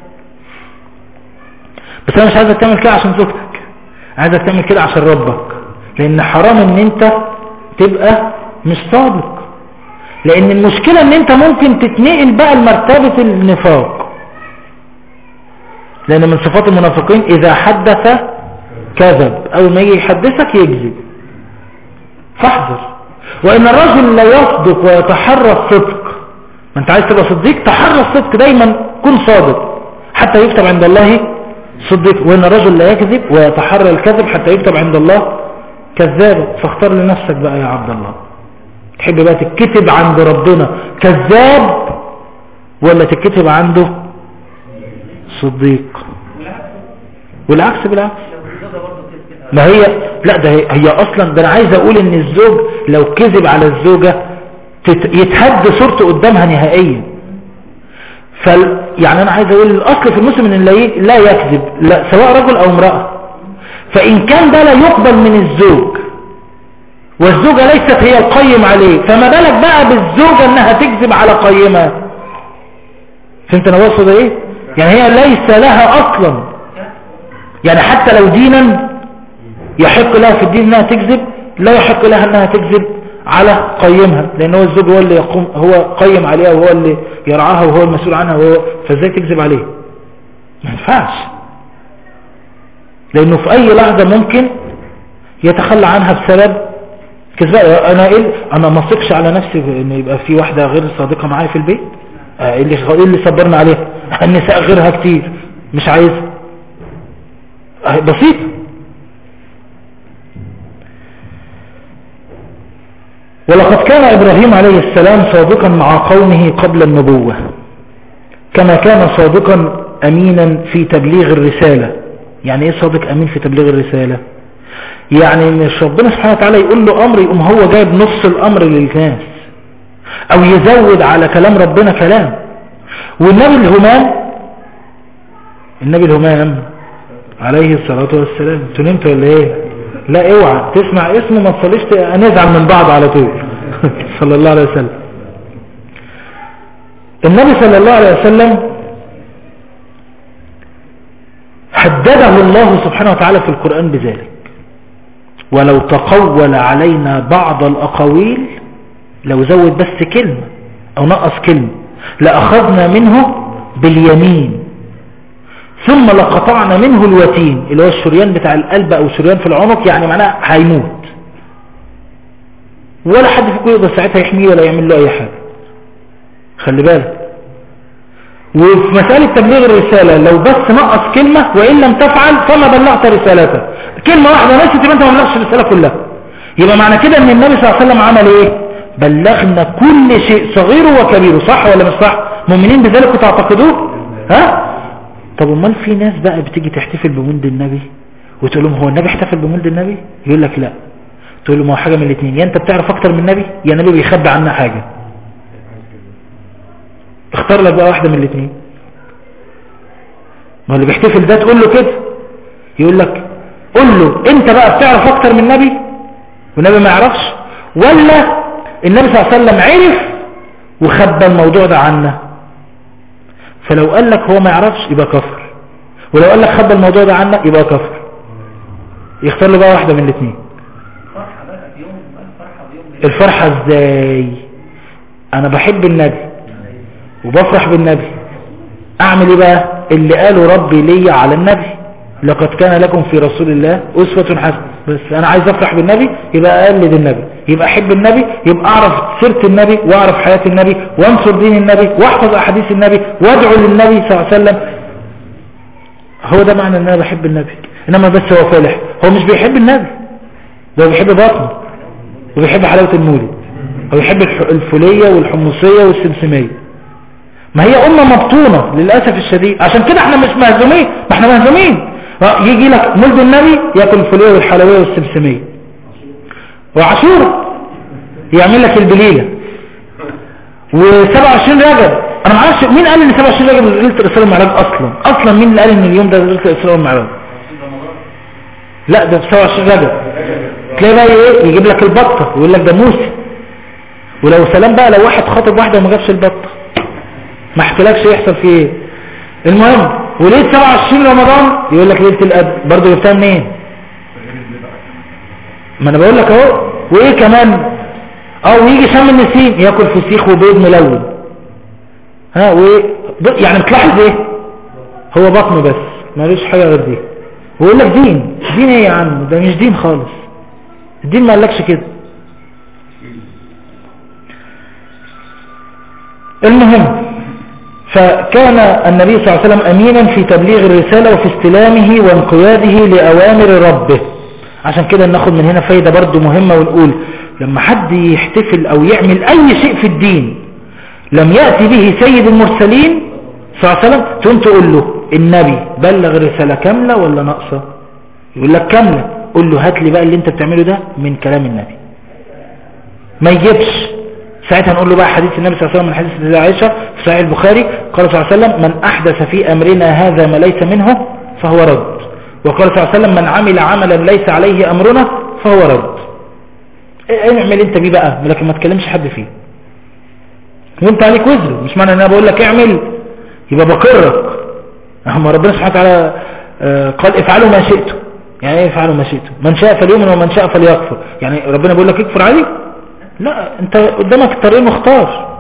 بس انا مش عايزك تعمل كده عشان زوجتك عايزك تعمل كده عشان ربك لان حرام ان انت تبقى مش صادق لان المشكلة ان انت ممكن تتنقل بقى لمرتبة النفاق لان من صفات المنافقين اذا حدث كذب اول ما يجي يحدثك يكذب فاحذر وان الرجل لا يصدق ويتحرى الصدق ما انت عايز تبقى صديق تحرى الصدق دايما كن صادق حتى يكتب عند الله صديق وان الرجل لا يكذب ويتحرى الكذب حتى يكتب عند الله كذاب فاختار لنفسك بقى يا عبد الله تحب بقى تتكتب عند ربنا كذاب ولا تتكتب عنده صديق والعكس بالعكس ما هي لا ده هي, هي اصلا ده انا عايز اقول ان الزوج لو كذب على الزوجة تت يتهد صورته قدامها نهائيا فال يعني انا عايز اقول الاصل في المسلم ان لا يكذب لا سواء رجل او امرأة فان كان ده لا يقبل من الزوج والزوجة ليست هي القيم عليه فما بالك بقى بالزوجة انها تكذب على قيمها فهمت انا واصل ايه يعني هي ليس لها اصلا يعني حتى لو دينا يحق لها في الدين انها تكذب لا يحق لها انها تكذب على قيمها لان هو الزوج هو اللي يقوم هو قيم عليها وهو اللي يرعاها وهو المسؤول عنها وهو فازاي تكذب عليه ما ينفعش لانه في اي لحظة ممكن يتخلى عنها بسبب كذبة انا ايه انا ما اثقش على نفسي ان يبقى في واحدة غير صادقة معايا في البيت ايه اللي ايه اللي صبرنا عليها النساء غيرها كتير مش عايز بسيط ولقد كان إبراهيم عليه السلام صادقا مع قومه قبل النبوة كما كان صادقا أمينا في تبليغ الرسالة يعني ايه صادق أمين في تبليغ الرسالة يعني مش ربنا سبحانه وتعالى يقول له أمر يقوم هو جايب نص الأمر للناس أو يزود على كلام ربنا كلام والنبي الهمام النبي الهمام عليه الصلاة والسلام انتوا نمتوا ولا ايه لا اوعى تسمع اسمه ما تصليش نزعل من بعض على طول صلى الله عليه وسلم النبي صلى الله عليه وسلم حدده الله سبحانه وتعالى في القرآن بذلك ولو تقول علينا بعض الأقاويل لو زود بس كلمة أو نقص كلمة لأخذنا منه باليمين ثم لقطعنا منه الوتين اللي هو الشريان بتاع القلب او شريان في العنق يعني معناه هيموت ولا حد فيكم يقدر ساعتها يحميه ولا يعمل له اي حاجة خلي بالك وفي مسألة تبليغ الرسالة لو بس نقص كلمة وإن لم تفعل فما بلغت رسالته كلمة واحدة ناس تبقى انت ما بلغتش الرسالة كلها يبقى معنى كده ان النبي صلى الله عليه وسلم عمل ايه بلغنا كل شيء صغيره وكبيره صح ولا مش صح مؤمنين بذلك تعتقدوه ها طب امال في ناس بقى بتيجي تحتفل بمولد النبي وتقول لهم هو النبي احتفل بمولد النبي يقول لك لا تقول له ما هو حاجه من الاثنين يا انت بتعرف اكتر من النبي يا النبي بيخبي عنا حاجه اختار لك بقى واحده من الاثنين ما اللي بيحتفل ده تقول له كده يقول لك قول له انت بقى بتعرف اكتر من النبي والنبي ما يعرفش ولا النبي صلى الله عليه وسلم عرف وخبى الموضوع ده عنا فلو قال لك هو ما يعرفش يبقى كفر ولو قال لك خبى الموضوع ده عنك يبقى كفر يختار له بقى واحدة من الاثنين الفرحة ازاي انا بحب النبي وبفرح بالنبي اعمل ايه بقى اللي قاله ربي لي على النبي لقد كان لكم في رسول الله أسوة حسنة بس أنا عايز أفرح بالنبي يبقى أقلد النبي يبقى أحب النبي يبقى أعرف سيرة النبي وأعرف حياة النبي وأنصر دين النبي وأحفظ أحاديث النبي وأدعو للنبي صلى الله عليه وسلم هو ده معنى أن أنا بحب النبي إنما بس هو فالح هو مش بيحب النبي ده هو بيحب باطنه وبيحب حلاوة المولد هو بيحب الفولية والحمصية والسمسمية ما هي أمة مبطونة للأسف الشديد عشان كده احنا مش مهزومين ما احنا مهزومين يجي لك مولد النبي ياكل الفوليه والحلويه والسمسميه وعاشور يعمل لك البليله و27 رجب انا ما اعرفش مين قال ان 27 رجب ليله الاسراء والمعراج اصلا اصلا مين اللي قال ان اليوم ده ليله الاسراء والمعراج لا ده في 27 رجب تلاقي بقى ايه يجيب لك البطه ويقول لك ده موسى ولو سلام بقى لو واحد خاطب واحده وما جابش البطه ما احكيلكش يحصل فيه ايه المهم وليله 27 رمضان يقول لك ليله القدر برضه جبتها منين ما انا بقول لك اهو وايه كمان اه ويجي شم النسيم ياكل فسيخ وبيض ملون ها وايه يعني بتلاحظ ايه هو بطنه بس مالوش حاجه غير دي ويقول لك دين دين ايه يا عم ده مش دين خالص الدين ما قالكش كده المهم فكان النبي صلى الله عليه وسلم أمينا في تبليغ الرسالة وفي استلامه وانقياده لأوامر ربه عشان كده ناخد من هنا فايدة برضو مهمة ونقول لما حد يحتفل أو يعمل أي شيء في الدين لم يأتي به سيد المرسلين صلى الله عليه وسلم تقوم تقول له النبي بلغ رسالة كاملة ولا ناقصة يقول لك كاملة قول له هات لي بقى اللي انت بتعمله ده من كلام النبي ما يجيبش ساعتها نقول له بقى حديث النبي صلى الله عليه وسلم من حديث عائشة في صحيح البخاري قال صلى الله عليه وسلم من أحدث في أمرنا هذا ما ليس منه فهو رد وقال صلى الله عليه وسلم من عمل عملا ليس عليه أمرنا فهو رد اعمل انت بيه بقى لكن ما تكلمش حد فيه وانت عليك وزر مش معنى ان انا بقول لك اعمل يبقى بقرك اما ربنا سبحانه وتعالى قال افعلوا ما شئتم يعني ايه افعلوا ما شئتم من شاء فليؤمن ومن شاء فليكفر يعني ربنا بيقول لك اكفر عليه لا انت قدامك الطريق مختار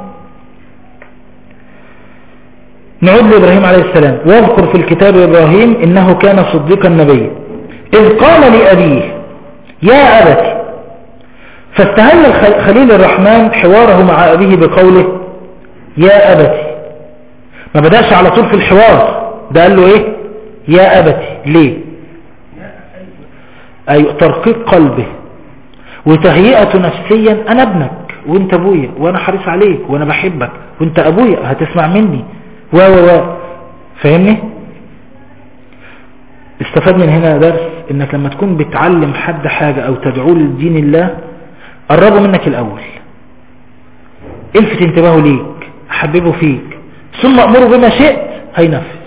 نعود لإبراهيم عليه السلام واذكر في الكتاب إبراهيم إنه كان صديقا نبيا إذ قال لأبيه يا أبت فاستهل خليل الرحمن حواره مع أبيه بقوله يا أبت ما بدأش على طول في الحوار ده قال له إيه يا أبت ليه أي ترقيق قلبه وتهيئة نفسيا أنا ابنك وانت ابويا وانا حريص عليك وانا بحبك وانت ابويا هتسمع مني و و و فاهمني استفاد من هنا درس انك لما تكون بتعلم حد حاجة او تدعوه لدين الله قربه منك الاول الفت انتباهه ليك حببه فيك ثم امره بما شئت هينفذ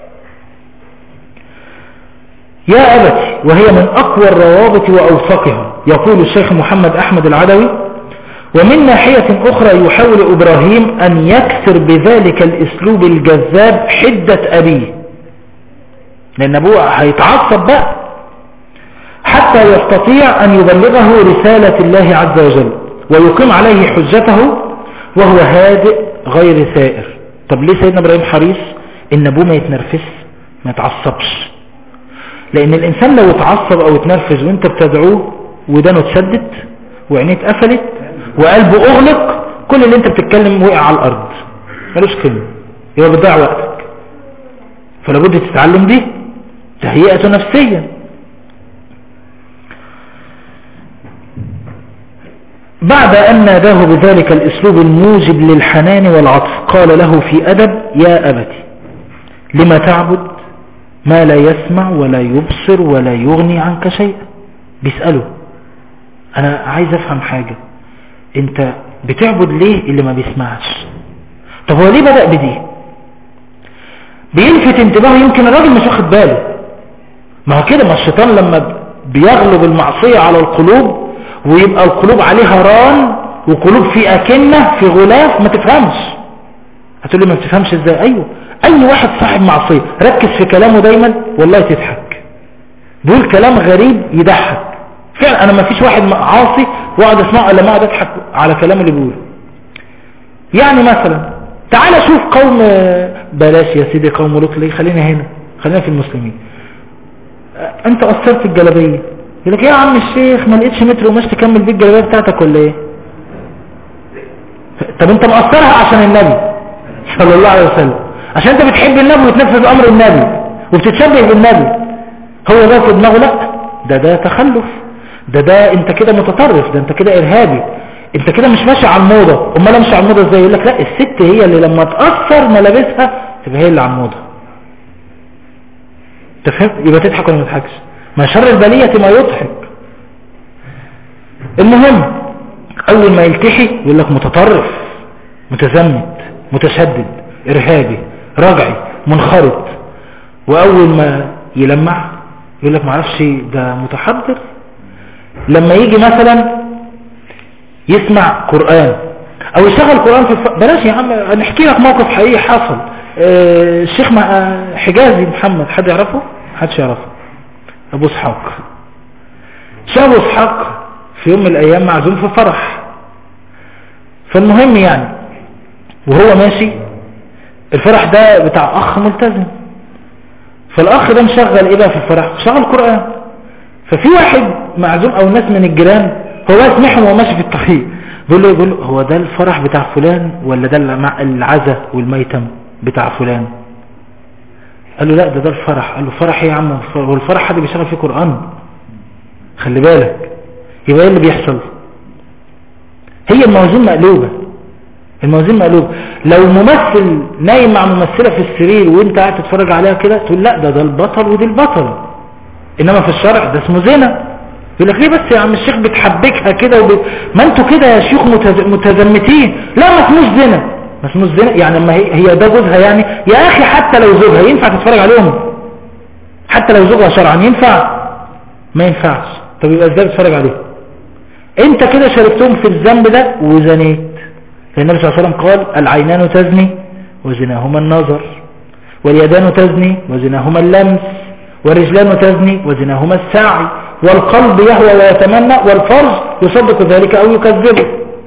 يا أبتي وهي من أقوى الروابط وأوثقها يقول الشيخ محمد أحمد العدوي ومن ناحية أخرى يحاول إبراهيم أن يكسر بذلك الإسلوب الجذاب حدة أبيه لأن أبوه هيتعصب بقى حتى يستطيع أن يبلغه رسالة الله عز وجل ويقيم عليه حجته وهو هادئ غير سائر طب ليه سيدنا إبراهيم حريص إن أبوه ما يتنرفز ما يتعصبش لأن الإنسان لو اتعصب أو اتنرفز وانت بتدعوه ودانه اتسدت وعينيه اتقفلت وقلبه أغلق كل اللي انت بتتكلم وقع على الأرض ملوش كلمة يبقى بتضيع وقتك فلابد تتعلم دي تهيئة نفسيا بعد أن ناداه بذلك الأسلوب الموجب للحنان والعطف قال له في أدب يا أبتي لما تعبد ما لا يسمع ولا يبصر ولا يغني عنك شيئا بيسأله أنا عايز أفهم حاجة أنت بتعبد ليه اللي ما بيسمعش طب هو ليه بدأ بدي بيلفت انتباهه يمكن الراجل مش واخد باله ما هو كده ما الشيطان لما بيغلب المعصية على القلوب ويبقى القلوب عليها ران وقلوب في أكنة في غلاف ما تفهمش هتقول لي ما بتفهمش ازاي ايوه اي واحد صاحب معصية ركز في كلامه دايما والله تضحك بيقول كلام غريب يضحك فعلا انا ما فيش واحد عاصي واقعد اسمعه لما اقعد اضحك على كلام اللي بيقوله يعني مثلا تعال شوف قوم بلاش يا سيدي قوم لوط ليه خلينا هنا خلينا في المسلمين انت قصرت الجلابيه يقول لك يا عم الشيخ ما لقيتش متر ومش تكمل بيه الجلابيه بتاعتك ولا ايه طب انت مقصرها عشان النبي صلى الله عليه وسلم عشان انت بتحب النبي وتنفذ امر النبي وبتتشبه بالنبي هو ده في دماغه لا ده ده تخلف ده ده انت كده متطرف ده انت كده ارهابي انت كده مش ماشي على الموضة امال ماشي على الموضة ازاي يقول لك لا الست هي اللي لما تأثر ملابسها تبقى هي اللي على الموضة تفهم يبقى تضحك ولا ما تضحكش ما شر البلية ما يضحك المهم اول ما يلتحي يقول لك متطرف متزمت متشدد ارهابي رجعي منخرط واول ما يلمع يقول لك معرفش ده متحضر لما يجي مثلا يسمع قرآن او يشغل قرآن في الف... بلاش يا عم نحكي لك موقف حقيقي حصل آه الشيخ مع حجازي محمد حد يعرفه حدش يعرفه ابو اسحاق شاف ابو اسحاق في يوم من الايام معزوم في فرح فالمهم يعني وهو ماشي الفرح ده بتاع اخ ملتزم فالاخ ده مشغل ايه بقى في الفرح مشغل قرآن ففي واحد معزوم او ناس من الجيران هو يسمعهم وهو ماشي في الطريق بيقول له يقول له هو ده الفرح بتاع فلان ولا ده العزا والميتم بتاع فلان قال له لا ده ده الفرح قال له فرح ايه يا عم هو الفرح حد بيشغل فيه قرآن خلي بالك يبقى ايه اللي بيحصل هي الموازين مقلوبة الموازين مقلوبة لو ممثل نايم مع ممثلة في السرير وانت قاعد تتفرج عليها كده تقول لا ده ده البطل ودي البطل انما في الشرع ده اسمه زنا يقول لك ليه بس يا عم الشيخ بتحبكها كده وب... ما انتوا كده يا شيوخ متز... متزمتين لا ما اسموش زنا ما اسموش زنا يعني ما هي هي ده جوزها يعني يا اخي حتى لو زوجها ينفع تتفرج عليهم حتى لو زوجها شرعا ينفع ما ينفعش طب يبقى ازاي بتتفرج عليه انت كده شاركتهم في الذنب ده وزنيت النبي صلى الله عليه وسلم قال العينان تزني وزناهما النظر واليدان تزني وزناهما اللمس والرجلان تزني وزناهما السعي والقلب يهوى ويتمنى والفرج يصدق ذلك أو يكذبه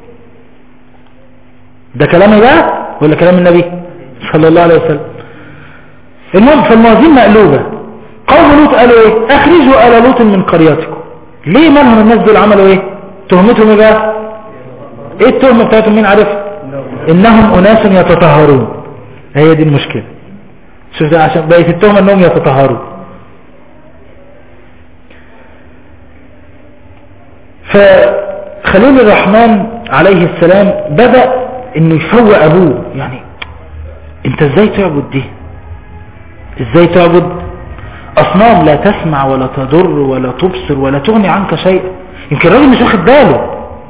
ده كلام ده ولا كلام النبي صلى الله عليه وسلم المهم فالموازين مقلوبة قوم لوط قالوا ايه اخرجوا آل لوط من قريتكم ليه مالهم الناس دول عملوا ايه تهمتهم ايه بقى ايه التهمة بتاعتهم مين عارف انهم اناس يتطهرون هي دي المشكلة شوف ده عشان بقيت التهمة انهم يتطهرون فخليل الرحمن عليه السلام بدأ انه يفوق ابوه يعني انت ازاي تعبد دي ازاي تعبد اصنام لا تسمع ولا تضر ولا تبصر ولا تغني عنك شيء يمكن الراجل مش واخد باله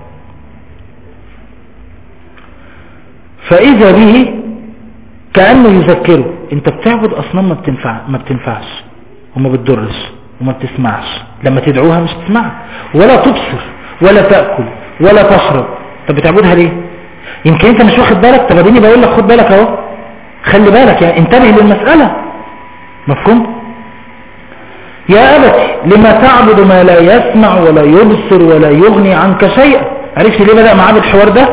فاذا به كأنه يذكره انت بتعبد اصنام ما بتنفع ما بتنفعش وما بتضرش وما بتسمعش لما تدعوها مش تسمعك ولا تبصر ولا تأكل ولا تشرب طب بتعبدها ليه يمكن انت مش واخد بالك طب اديني بقول لك خد بالك اهو خلي بالك يعني انتبه للمسألة مفهوم يا أبتي لما تعبد ما لا يسمع ولا يبصر ولا يغني عنك شيئا عرفت ليه بدأ معاه بالحوار ده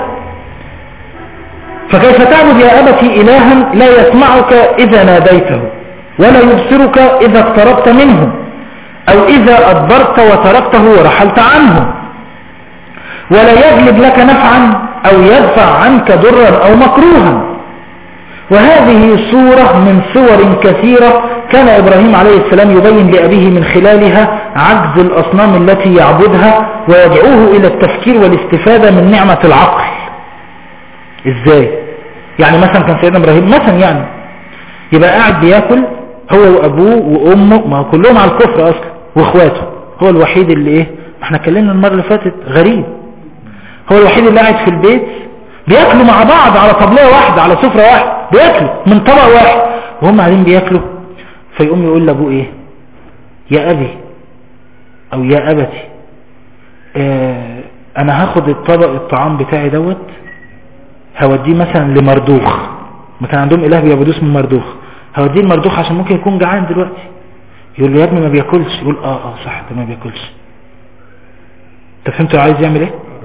فكيف تعبد يا أبتي إلها لا يسمعك إذا ناديته ولا يبصرك إذا اقتربت منه أو إذا أدبرت وتركته ورحلت عنه ولا يجلب لك نفعا أو يدفع عنك ضرا أو مكروها وهذه صورة من صور كثيرة كان إبراهيم عليه السلام يبين لأبيه من خلالها عجز الأصنام التي يعبدها ويدعوه إلى التفكير والاستفادة من نعمة العقل إزاي؟ يعني مثلا كان سيدنا إبراهيم مثلا يعني يبقى قاعد بياكل هو وأبوه وأمه ما كلهم على الكفر أصلا وإخواته هو الوحيد اللي إيه احنا اتكلمنا المرة اللي فاتت غريب هو الوحيد اللي قاعد في البيت بياكلوا مع بعض على طبلية واحدة على سفرة واحدة بياكلوا من طبق واحد وهم قاعدين بياكلوا فيقوم يقول لابوه ايه يا ابي او يا ابتي اه انا هاخد الطبق الطعام بتاعي دوت هوديه مثلا لمردوخ ما كان عندهم اله بيعبدوه اسمه مردوخ هوديه المردوخ عشان ممكن يكون جعان دلوقتي يقول له يا ابني ما بياكلش يقول اه اه صح ده ما بياكلش انت فهمتوا عايز يعمل ايه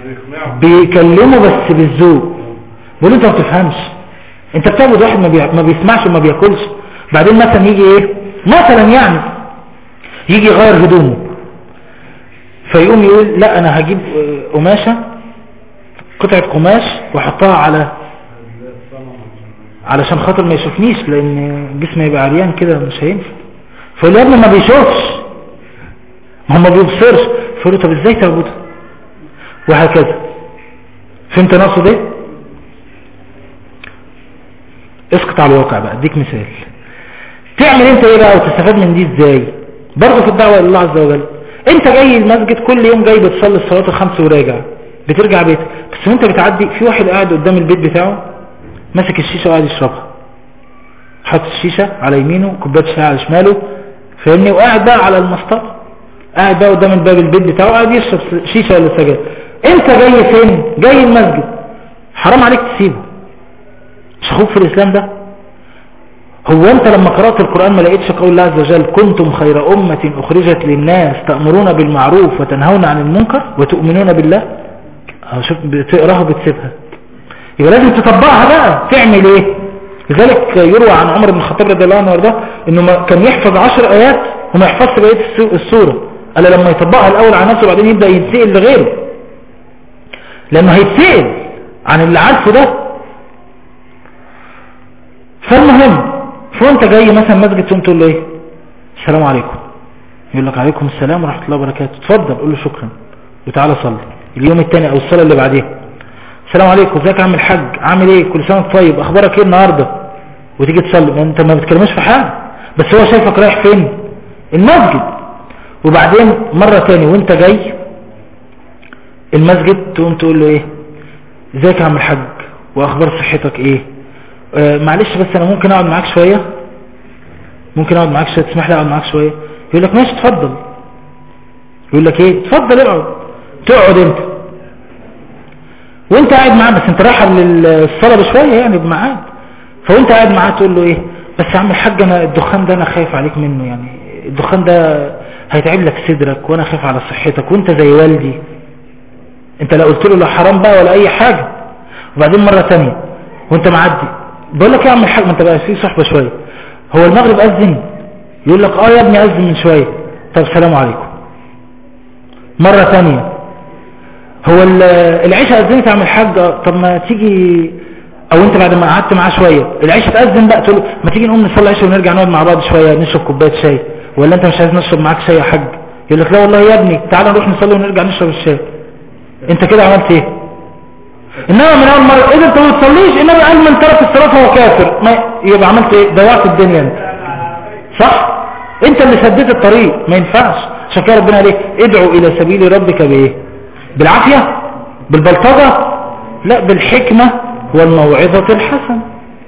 بيكلمه بس بالذوق بيقول له انت ما بتفهمش انت بتعبد واحد ما, بي... ما بيسمعش وما بياكلش بعدين مثلا يجي ايه مثلا يعني يجي يغير هدومه فيقوم يقول لا انا هجيب آه، قماشة قطعة قماش واحطها على علشان خاطر ما يشوفنيش لان جسمي يبقى عريان كده مش هينفع فيقول له يا ابني ما بيشوفش ما هو ما بيبصرش فيقول له طب ازاي تعبده وهكذا فهمت انا اقصد ايه اسقط على الواقع بقى اديك مثال تعمل انت ايه بقى وتستفاد من دي ازاي برضه في الدعوه الى الله عز وجل انت جاي المسجد كل يوم جاي بتصلي الصلاه الخمس وراجع بترجع بيتك بس وانت بتعدي في واحد قاعد قدام البيت بتاعه ماسك الشيشه وقاعد يشربها حط الشيشه على يمينه كوبايه شاي على شماله فاهمني وقاعد بقى على المسطره قاعد بقى قدام الباب البيت بتاعه قاعد يشرب شيشه ولا سجاير انت جاي فين جاي المسجد حرام عليك تسيبه مش اخوك في الاسلام ده هو انت لما قرأت القرآن ما لقيتش قول الله عز وجل كنتم خير أمة أخرجت للناس تأمرون بالمعروف وتنهون عن المنكر وتؤمنون بالله اه شوف بتقراها وبتسيبها يبقى لازم تطبقها بقى تعمل ايه لذلك يروى عن عمر بن الخطاب رضي الله عنه وارضاه انه ما كان يحفظ عشر ايات وما يحفظش بقيه السو- السوره الا لما يطبقها الاول على نفسه وبعدين يبدا ينتقل لغيره لانه هيتسال عن اللي عارفه ده فالمهم فانت جاي مثلا مسجد تقوم تقول له ايه السلام عليكم يقول لك عليكم السلام ورحمه الله وبركاته اتفضل قول له شكرا وتعالى صلي اليوم الثاني او الصلاه اللي بعديها السلام عليكم ازيك يا عم الحاج عامل ايه كل سنه وانت طيب اخبارك ايه النهارده وتيجي تصلي ما انت ما بتكلمش في حاجه بس هو شايفك رايح فين المسجد وبعدين مره تاني وانت جاي المسجد تقوم تقول له ايه ازيك يا عم الحاج واخبار صحتك ايه آه معلش بس انا ممكن اقعد معاك شويه ممكن اقعد معاك شويه تسمح لي اقعد معاك شويه يقول لك ماشي اتفضل يقول لك ايه اتفضل اقعد تقعد انت وانت قاعد معاه بس انت رايح للصلاه بشويه يعني بميعاد فوانت قاعد معاه تقول له ايه بس يا عم الحاج انا الدخان ده انا خايف عليك منه يعني الدخان ده هيتعب لك صدرك وانا خايف على صحتك وانت زي والدي انت لا قلت له لا حرام بقى ولا اي حاجه وبعدين مره تانية وانت معدي بقول لك يا عم الحاج ما انت بقى في صحبه شويه هو المغرب اذن يقول لك اه يا ابني اذن من شويه طب السلام عليكم مره تانية هو ال- العشاء اذنت يا عم الحاج آه، طب ما تيجي او انت بعد ما قعدت معاه شويه العشاء تاذن بقى تقول له ما تيجي نقوم نصلي العشاء ونرجع نقعد مع بعض شويه نشرب كوبايه شاي ولا انت مش عايز نشرب معاك شاي يا حاج يقول لك لا والله يا ابني تعالى نروح نصلي ونرجع نشرب الشاي انت كده عملت ايه انما من اول مره اذا انت ما بتصليش النبي قال من ترك الصلاه فهو كافر ما يبقى عملت ايه ضيعت الدنيا انت صح انت اللي سديت الطريق ما ينفعش عشان كده ربنا قال ايه ادعو الى سبيل ربك بايه بالعافيه بالبلطجه لا بالحكمه والموعظه الحسنه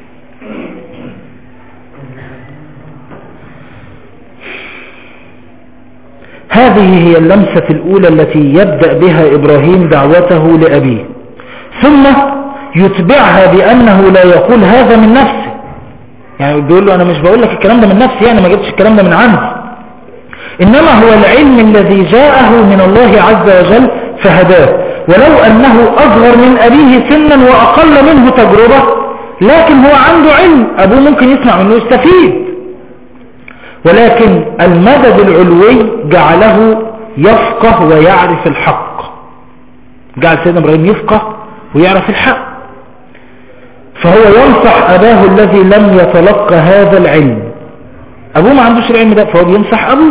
هذه هي اللمسة الأولى التي يبدأ بها إبراهيم دعوته لأبيه ثم يتبعها بأنه لا يقول هذا من نفسه يعني بيقول له أنا مش بقول لك الكلام ده من نفسي يعني ما جبتش الكلام ده من عندي إنما هو العلم الذي جاءه من الله عز وجل فهداه ولو أنه أصغر من أبيه سنا وأقل منه تجربة لكن هو عنده علم أبوه ممكن يسمع منه يستفيد ولكن المدد العلوي جعله يفقه ويعرف الحق جعل سيدنا إبراهيم يفقه ويعرف الحق فهو ينصح أباه الذي لم يتلقى هذا العلم أبوه ما عندوش العلم ده فهو بينصح أبوه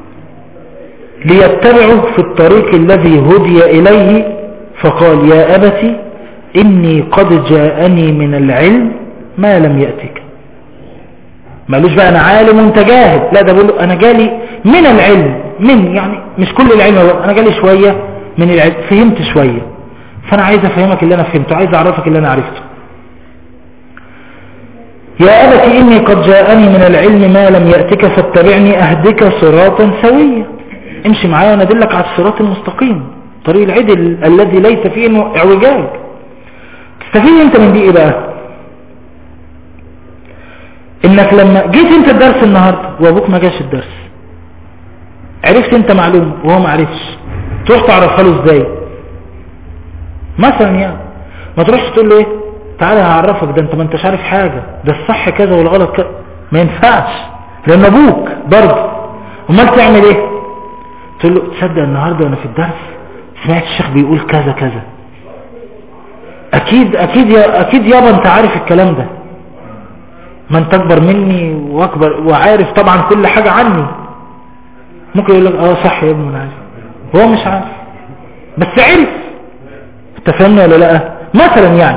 ليتبعه في الطريق الذي هدي إليه فقال يا أبت إني قد جاءني من العلم ما لم يأتك ما قالوش بقى أنا عالم وانت جاهل لا ده بقول له أنا جالي من العلم من يعني مش كل العلم بقى. أنا جالي شوية من العلم فهمت شوية فأنا عايز أفهمك اللي أنا فهمته عايز أعرفك اللي أنا عرفته يا أبت إني قد جاءني من العلم ما لم يأتك فاتبعني أهدك صراطا سويا امشي معايا وانا ادلك على الصراط المستقيم طريق العدل الذي ليس فيه اعوجاج تستفيد انت من دي ايه بقى انك لما جيت انت الدرس النهاردة وابوك ما جاش الدرس عرفت انت معلومة وهو ما عرفش تروح تعرفها له ازاي مثلا يعني ما تروحش تقول له ايه تعالى هعرفك ده انت ما انتش عارف حاجة ده الصح كذا والغلط كذا ما ينفعش لان ابوك برضه امال تعمل ايه تقول له تصدق النهاردة وانا في الدرس سمعت الشيخ بيقول كذا كذا اكيد اكيد يا اكيد يابا انت عارف الكلام ده ما انت اكبر مني واكبر وعارف طبعا كل حاجة عني ممكن يقول لك اه صح يا ابني انا عارف هو مش عارف بس عرف انت فاهمني ولا لا مثلا يعني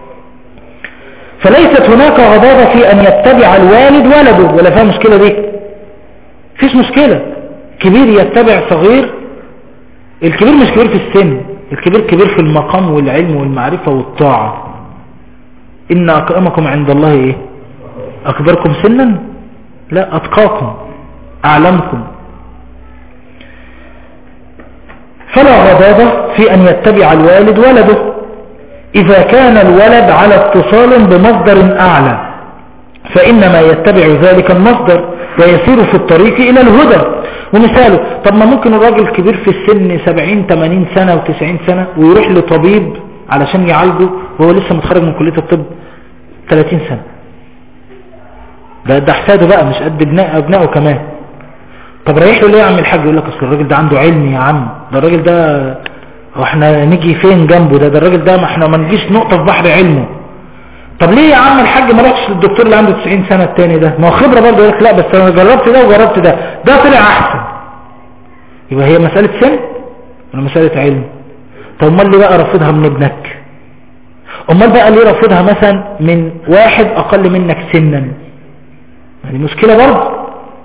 فليست هناك غضاضة في ان يتبع الوالد ولده ولا فيها مشكلة دي فيش مشكلة كبير يتبع صغير الكبير مش كبير في السن الكبير كبير في المقام والعلم والمعرفة والطاعة إن أكرمكم عند الله إيه أكبركم سنا لا أتقاكم أعلمكم فلا غضاضة في أن يتبع الوالد ولده إذا كان الولد على اتصال بمصدر أعلى فإنما يتبع ذلك المصدر ويسير في الطريق إلى الهدى ومثاله طب ما ممكن الراجل كبير في السن 70 80 سنة و90 سنة ويروح لطبيب علشان يعالجه وهو لسه متخرج من كلية الطب 30 سنة ده ده حساده بقى مش قد ابناء ابنائه كمان طب رايح له ليه يا عم الحاج يقول لك اصل الراجل ده عنده علم يا عم ده الراجل ده هو احنا نيجي فين جنبه ده ده الراجل ده ما احنا ما نجيش نقطة في بحر علمه طب ليه يا عم الحاج ما رحتش للدكتور اللي عنده 90 سنة التاني ده ما هو خبرة برضه يقول لك لا بس انا جربت ده وجربت ده ده طلع احسن يبقى هي مسألة سن ولا مسألة علم طب امال ليه بقى رافضها من ابنك امال بقى ليه رافضها مثلا من واحد اقل منك سنا يعني مشكلة برضه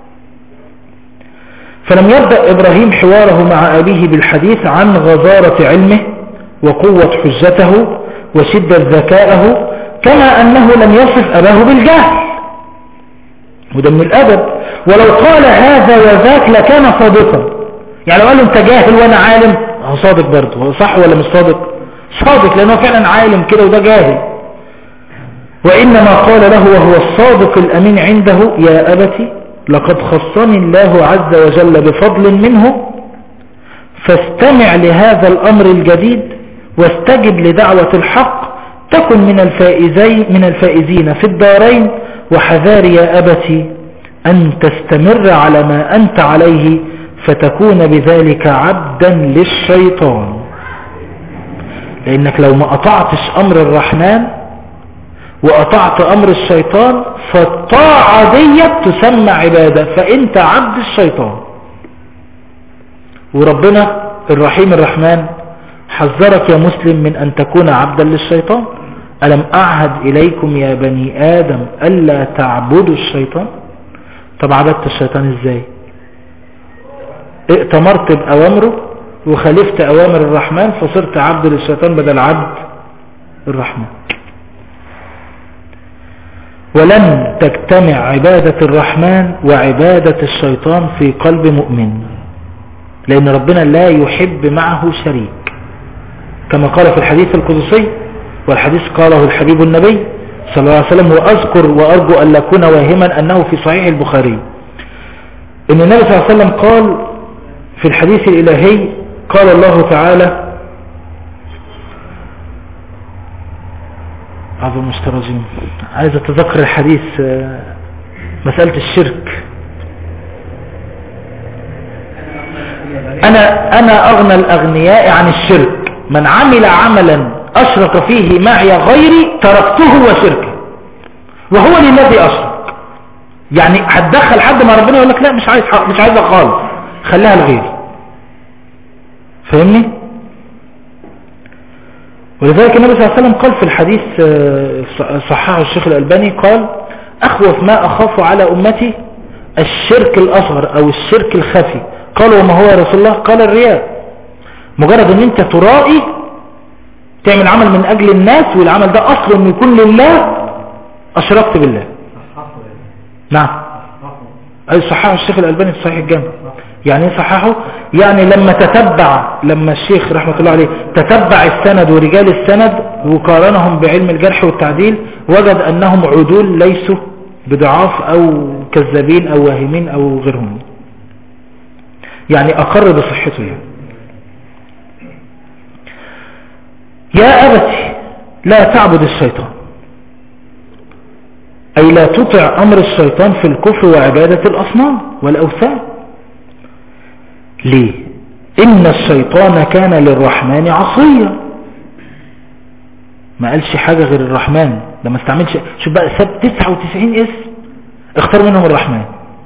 فلم يبدأ إبراهيم حواره مع أبيه بالحديث عن غزارة علمه وقوة حجته وشدة ذكائه كما أنه لم يصف أباه بالجهل وده من الأدب ولو قال هذا وذاك لكان صادقا يعني لو قال له انت جاهل وانا عالم هو صادق برضه هو صح ولا مش صادق صادق لانه فعلا عالم كده وده جاهل وإنما قال له وهو الصادق الأمين عنده يا أبتي لقد خصني الله عز وجل بفضل منه فاستمع لهذا الأمر الجديد واستجب لدعوة الحق تكن من الفائزين, من الفائزين في الدارين وحذار يا أبتي أن تستمر على ما أنت عليه فتكون بذلك عبدا للشيطان لأنك لو ما أطعتش أمر الرحمن وأطعت أمر الشيطان فالطاعة دي تسمى عبادة فأنت عبد الشيطان وربنا الرحيم الرحمن حذرك يا مسلم من أن تكون عبدا للشيطان ألم أعهد إليكم يا بني آدم ألا تعبدوا الشيطان طب عبدت الشيطان إزاي ائتمرت بأوامره وخالفت أوامر الرحمن فصرت عبد للشيطان بدل عبد الرحمن ولن تجتمع عبادة الرحمن وعبادة الشيطان في قلب مؤمن لأن ربنا لا يحب معه شريك كما قال في الحديث القدسي والحديث قاله الحبيب النبي صلى الله عليه وسلم وأذكر وأرجو أن لا أكون واهما أنه في صحيح البخاري إن النبي صلى الله عليه وسلم قال في الحديث الإلهي قال الله تعالى عظم مسترجم عايز اتذكر الحديث مسألة الشرك انا انا اغنى الاغنياء عن الشرك من عمل عملا اشرك فيه معي غيري تركته وشركه وهو للذي اشرك يعني هتدخل حد مع ربنا يقول لك لا مش عايز مش عايزها خالص خليها لغيري فاهمني ولذلك النبي صلى الله عليه وسلم قال في الحديث صححه الشيخ الألباني قال أخوف ما أخاف على أمتي الشرك الأصغر أو الشرك الخفي قال وما هو يا رسول الله قال الرياء مجرد ان انت ترائي تعمل عمل من أجل الناس والعمل ده أصل انه يكون لله أشركت بالله نعم أي صححه الشيخ الألباني في صحيح الجامع يعني ايه صححه يعني لما تتبع لما الشيخ رحمة الله عليه تتبع السند ورجال السند وقارنهم بعلم الجرح والتعديل وجد أنهم عدول ليسوا بضعاف أو كذابين أو واهمين أو غيرهم يعني أقر بصحته يعني يا أبتي لا تعبد الشيطان أي لا تطع أمر الشيطان في الكفر وعبادة الأصنام والأوثان ليه إن الشيطان كان للرحمن عصيا ما قالش حاجة غير الرحمن ده ما استعملش شوف بقى ساب 99 اسم اختار منهم الرحمن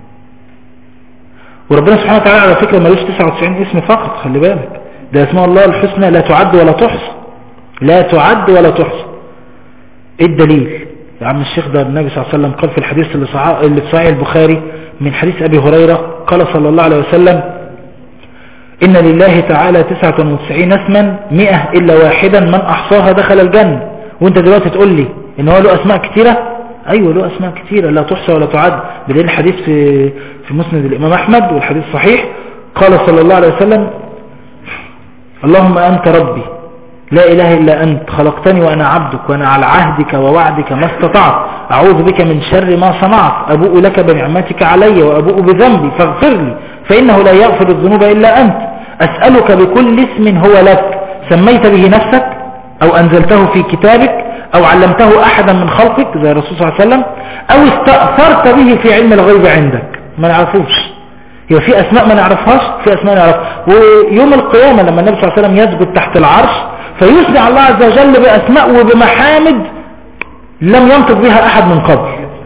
وربنا سبحانه وتعالى على فكرة ملوش 99 اسم فقط خلي بالك ده اسماء الله الحسنى لا تعد ولا تحصى لا تعد ولا تحصى ايه الدليل يا عم الشيخ ده النبي صلى الله عليه وسلم قال في الحديث اللي صحيح اللي في صحيح البخاري من حديث ابي هريرة قال صلى الله عليه وسلم إن لله تعالى 99 اسما 100 إلا واحدا من أحصاها دخل الجنة وانت دلوقتي تقول لي إن هو له أسماء كتيرة أيوة له أسماء كتيرة لا تحصى ولا تعد بدليل الحديث في, في مسند الإمام أحمد والحديث صحيح قال صلى الله عليه وسلم اللهم أنت ربي لا إله إلا أنت خلقتني وأنا عبدك وأنا على عهدك ووعدك ما استطعت أعوذ بك من شر ما صنعت أبوء لك بنعمتك علي وأبوء بذنبي فاغفر لي فإنه لا يغفر الذنوب إلا أنت أسألك بكل اسم هو لك سميت به نفسك أو أنزلته في كتابك أو علمته أحدا من خلقك زي الرسول صلى الله عليه وسلم أو استأثرت به في علم الغيب عندك ما نعرفوش هي في أسماء ما نعرفهاش في أسماء نعرفها ويوم القيامة لما النبي صلى الله عليه وسلم يسجد تحت العرش فيسمع الله عز وجل بأسماء وبمحامد لم ينطق بها أحد من قبل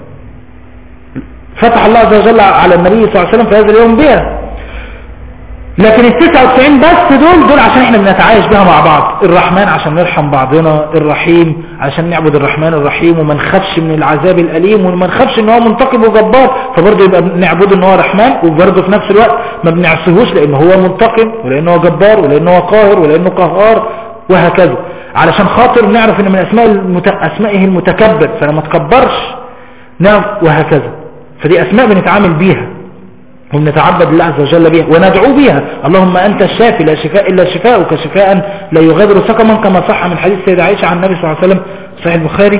فتح الله عز وجل على النبي صلى الله عليه وسلم في هذا اليوم بها لكن ال 99 بس دول دول عشان احنا بنتعايش بها مع بعض الرحمن عشان نرحم بعضنا الرحيم عشان نعبد الرحمن الرحيم وما نخافش من العذاب الأليم وما نخافش ان هو منتقم وجبار فبرضه يبقى نعبده ان هو رحمن وبرضه في نفس الوقت ما بنعصيهوش لان هو منتقم ولان هو جبار ولان هو قاهر ولانه قهار وهكذا علشان خاطر نعرف ان من اسماء المت... اسمائه المتكبر فلما تكبرش نعم وهكذا فدي اسماء بنتعامل بيها ونتعبد الله عز وجل بها وندعو بها اللهم أنت الشافي لا شفاء إلا شفاءك شفاء لا يغادر سقما كما صح من حديث سيدة عائشة عن النبي صلى الله عليه وسلم صحيح البخاري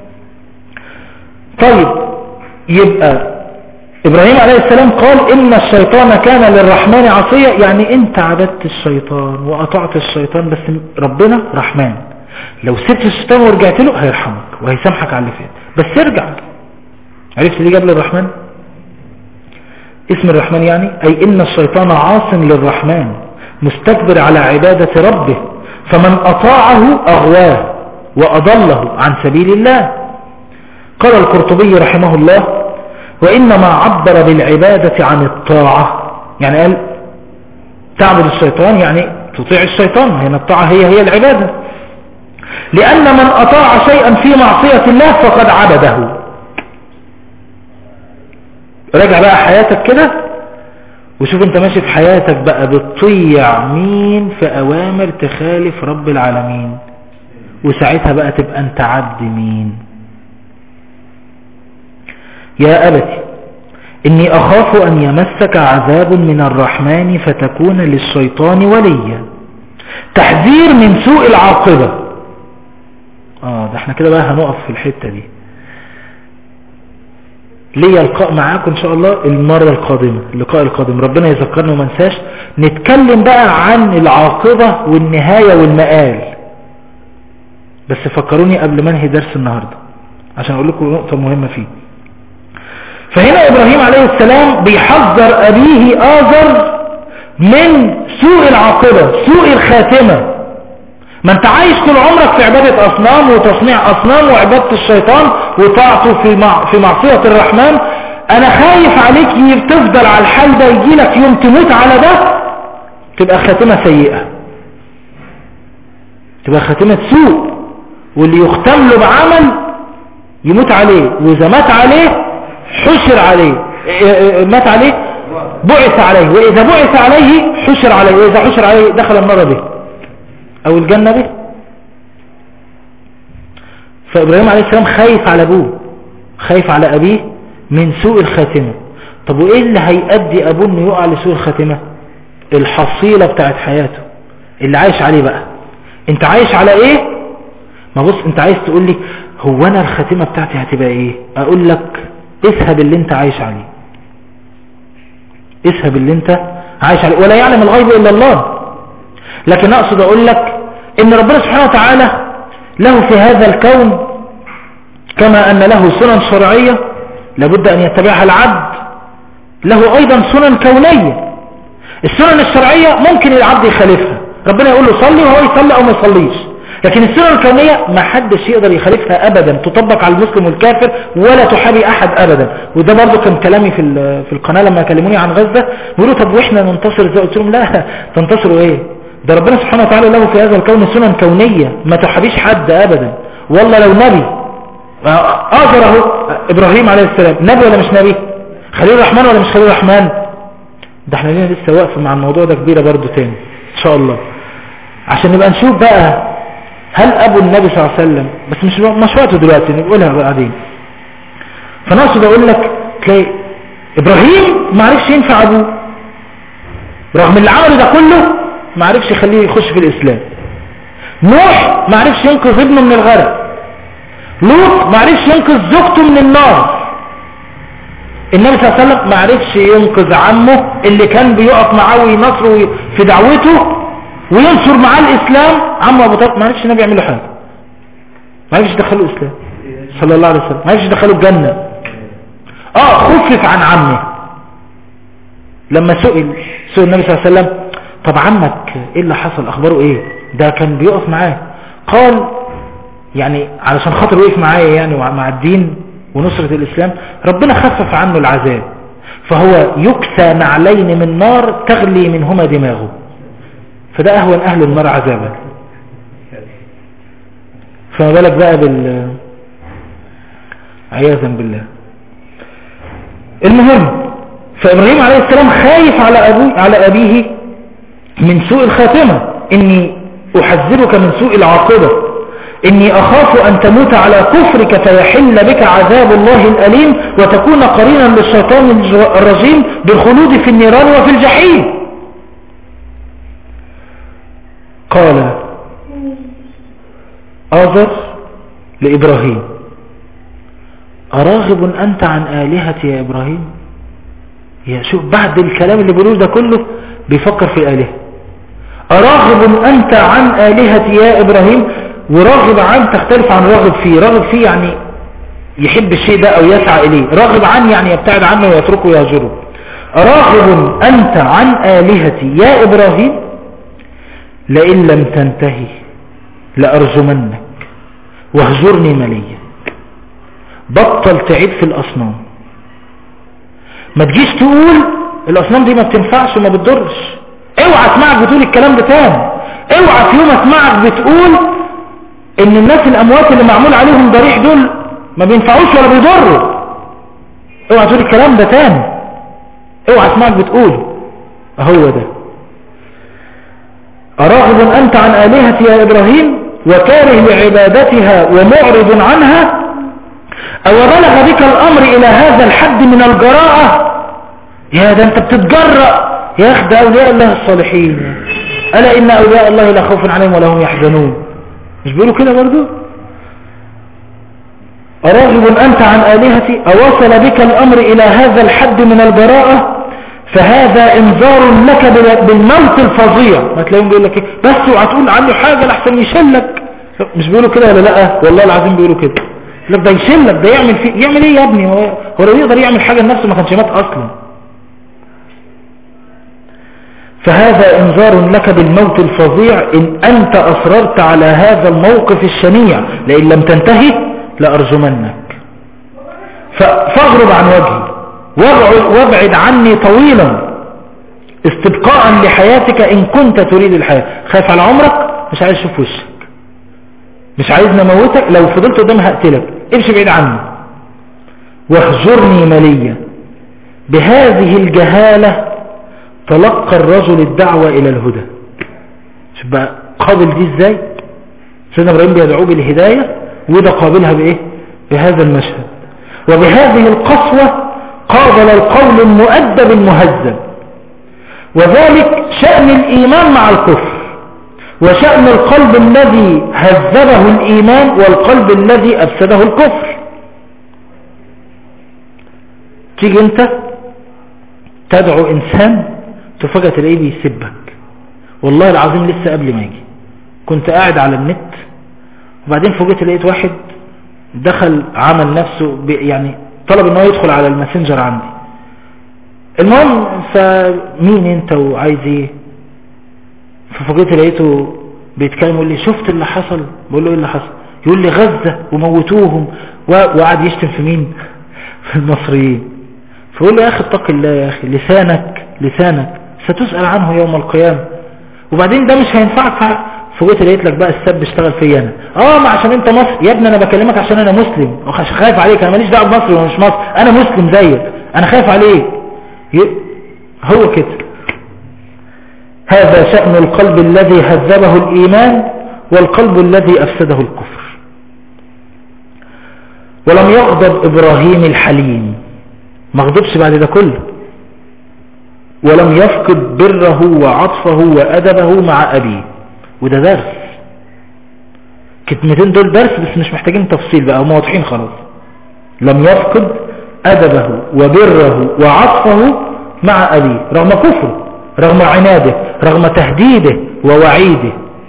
طيب يبقى إبراهيم عليه السلام قال إن الشيطان كان للرحمن عصية يعني أنت عبدت الشيطان وأطعت الشيطان بس ربنا رحمن لو سبت الشيطان ورجعت له هيرحمك وهيسامحك على اللي فات بس ارجع عرفت ليه جاب للرحمن اسم الرحمن يعني أي إن الشيطان عاص للرحمن مستكبر على عبادة ربه فمن أطاعه أغواه وأضله عن سبيل الله قال القرطبي رحمه الله وإنما عبر بالعبادة عن الطاعة يعني قال تعبد الشيطان يعني تطيع الشيطان هنا الطاعة هي هي العبادة لأن من أطاع شيئا في معصية الله فقد عبده راجع بقى حياتك كده وشوف انت ماشي في حياتك بقى بتطيع مين في اوامر تخالف رب العالمين وساعتها بقى تبقى انت عبد مين يا أبتي إني أخاف أن يمسك عذاب من الرحمن فتكون للشيطان وليا تحذير من سوء العاقبة آه ده احنا كده بقى هنقف في الحتة دي ليا لقاء معاكم ان شاء الله المرة القادمة اللقاء القادم ربنا يذكرنا وما نساش نتكلم بقى عن العاقبة والنهاية والمآل بس فكروني قبل ما انهي درس النهاردة عشان اقول لكم نقطة مهمة فيه فهنا ابراهيم عليه السلام بيحذر ابيه آذر من سوء العاقبة سوء الخاتمة ما انت عايش طول عمرك في عبادة اصنام وتصنيع اصنام وعبادة الشيطان وطاعته في مع في معصية الرحمن انا خايف عليك تفضل على الحال ده يجي لك يوم تموت على ده تبقى خاتمة سيئة تبقى خاتمة سوء واللي يختم له بعمل يموت عليه واذا مات عليه حشر عليه مات عليه بعث عليه واذا بعث عليه حشر عليه واذا حشر عليه دخل النار به او الجنة به فابراهيم عليه السلام خايف على ابوه خايف على ابيه من سوء الخاتمة طب وايه اللي هيأدي ابوه انه يقع لسوء الخاتمة الحصيلة بتاعت حياته اللي عايش عليه بقى انت عايش على ايه ما بص انت عايز تقول لي هو انا الخاتمة بتاعتي هتبقى ايه اقول لك اسهب اللي انت عايش عليه اسهب اللي انت عايش عليه ولا يعلم الغيب الا الله لكن اقصد اقول لك ان ربنا سبحانه وتعالى له في هذا الكون كما ان له سنن شرعية لابد ان يتبعها العبد له ايضا سنن كونية السنن الشرعية ممكن العبد يخالفها ربنا يقول له صلي وهو يصلي او ما يصليش لكن السنن الكونية ما حدش يقدر يخالفها ابدا تطبق على المسلم والكافر ولا تحابي احد ابدا وده برضو كان كلامي في في القناة لما كلموني عن غزة بيقولوا طب واحنا ننتصر ازاي قلت لهم لا تنتصروا ايه ده ربنا سبحانه وتعالى له في هذا الكون سنن كونية ما تحابيش حد ابدا والله لو نبي اجره ابراهيم عليه السلام نبي ولا مش نبي خليل الرحمن ولا مش خليل الرحمن ده احنا لينا لسه واقف مع الموضوع ده كبيرة برضو تاني ان شاء الله عشان نبقى نشوف بقى هل ابو النبي صلى الله عليه وسلم بس مش مش وقته دلوقتي نقولها بعدين فانا اقصد اقول لك تلاقي ابراهيم ما عرفش ينفع ابوه رغم اللي عمله ده كله ما عرفش يخليه يخش في الاسلام نوح ما عرفش ينقذ ابنه من الغرق لوط ما عرفش ينقذ زوجته من النار النبي صلى الله عليه وسلم ما عرفش ينقذ عمه اللي كان بيقف معاه وينصره في دعوته وينصر معاه الاسلام عمه ابو طالب ما عرفش النبي يعمل له حاجه ما عرفش يدخله الاسلام صلى الله عليه وسلم ما عرفش يدخله الجنه اه خفف عن عمه لما سئل سئل النبي صلى الله عليه وسلم طب عمك ايه اللي حصل اخباره ايه ده كان بيقف معاه قال يعني علشان خاطر وقف معايا يعني مع الدين ونصرة الإسلام ربنا خفف عنه العذاب فهو يكسى نعلين من نار تغلي منهما دماغه فده أهون أهل النار عذابا فما بالك بقى بال عياذا بالله المهم فإبراهيم عليه السلام خايف على, أبوه على أبيه من سوء الخاتمة إني أحذرك من سوء العاقبة إني أخاف أن تموت على كفرك فيحل بك عذاب الله الأليم وتكون قرينا للشيطان الرجيم بالخلود في النيران وفي الجحيم قال آذر لإبراهيم أراغب أنت عن آلهتي يا إبراهيم يا شوف بعد الكلام اللي بيقولوه ده كله بيفكر في الآلهة أراغب أنت عن آلهتي يا إبراهيم وراغب عن تختلف عن راغب فيه راغب فيه يعني يحب الشيء ده أو يسعى إليه راغب عن يعني يبتعد عنه ويتركه ويهجره راغب أنت عن آلهتي يا إبراهيم لئن لم تنتهي لأرجمنك واهجرني مليا بطل تعيد في الأصنام ما تجيش تقول الأصنام دي ما بتنفعش وما بتضرش اوعى اسمعك بتقول الكلام ده تاني اوعى في يوم اسمعك بتقول ان الناس الاموات اللي معمول عليهم ضريح دول ما بينفعوش ولا بيضروا اوعى تقول الكلام ده تاني اوعى اسمعك بتقول اهو ده اراغب انت عن الهتي يا ابراهيم وكاره لعبادتها ومعرض عنها او بلغ بك الامر الى هذا الحد من الجراءة يا ده انت بتتجرأ يا اخ ده اولياء الله الصالحين الا ان اولياء الله لا خوف عليهم ولا هم يحزنون مش بيقولوا كده برضو أراغب أنت عن آلهتي أوصل بك الأمر إلى هذا الحد من البراءة فهذا انذار لك بالموت الفظيع ما تلاقيهم بيقول لك ايه بس وهتقول عنه حاجة لحسن يشلك مش بيقولوا كده ولا لا والله العظيم بيقولوا كده لك ده يشلك ده يعمل فيه يعمل ايه يا ابني هو هو لو يقدر يعمل حاجة لنفسه ما كانش مات اصلا فهذا انذار لك بالموت الفظيع ان انت اصررت على هذا الموقف الشنيع لان لم تنتهي لارجمنك فاغرب عن وجهي وابعد عني طويلا استبقاء لحياتك ان كنت تريد الحياة خايف على عمرك مش عايز اشوف وشك مش عايز نموتك لو فضلت قدام هقتلك امشي بعيد عني واهجرني مليا بهذه الجهالة تلقى الرجل الدعوة الى الهدى شوف بقى قابل دي ازاي سيدنا ابراهيم بيدعوه بالهداية وده قابلها بايه بهذا المشهد وبهذه القسوة قابل القول المؤدب المهذب وذلك شأن الإيمان مع الكفر وشأن القلب الذي هذبه الإيمان والقلب الذي أفسده الكفر تيجي انت تدعو إنسان تفاجأ تلاقيه بيسبك والله العظيم لسه قبل ما يجي كنت قاعد على النت وبعدين فوجئت لقيت واحد دخل عمل نفسه ب- يعني طلب ان هو يدخل على الماسنجر عندي المهم فمين انت وعايز ايه ففوجئت لقيته بيتكلم يقول لي شفت اللي حصل بقول له ايه اللي حصل يقول لي غزة وموتوهم و- وقعد يشتم في مين في المصريين فقول له يا اخي اتق الله يا اخي لسانك لسانك ستسأل عنه يوم القيامة وبعدين ده مش هينفعك فع- فوجئت لقيت لك بقى السب اشتغل فيا انا اه ما عشان انت مصري يا ابني انا بكلمك عشان انا مسلم وخ- خايف عليك انا ماليش دعوه بمصري ولا مش مصري انا مسلم زيك انا خايف عليك ي- هو كده هذا شأن القلب الذي هذبه الإيمان والقلب الذي أفسده الكفر ولم يغضب إبراهيم الحليم ما غضبش بعد ده كله ولم يفقد بره وعطفه وأدبه مع أبيه وده درس كلمتين دول درس بس مش محتاجين تفصيل بقى هم واضحين خلاص لم يفقد أدبه وبره وعطفه مع أبيه رغم كفره رغم عناده رغم تهديده ووعيده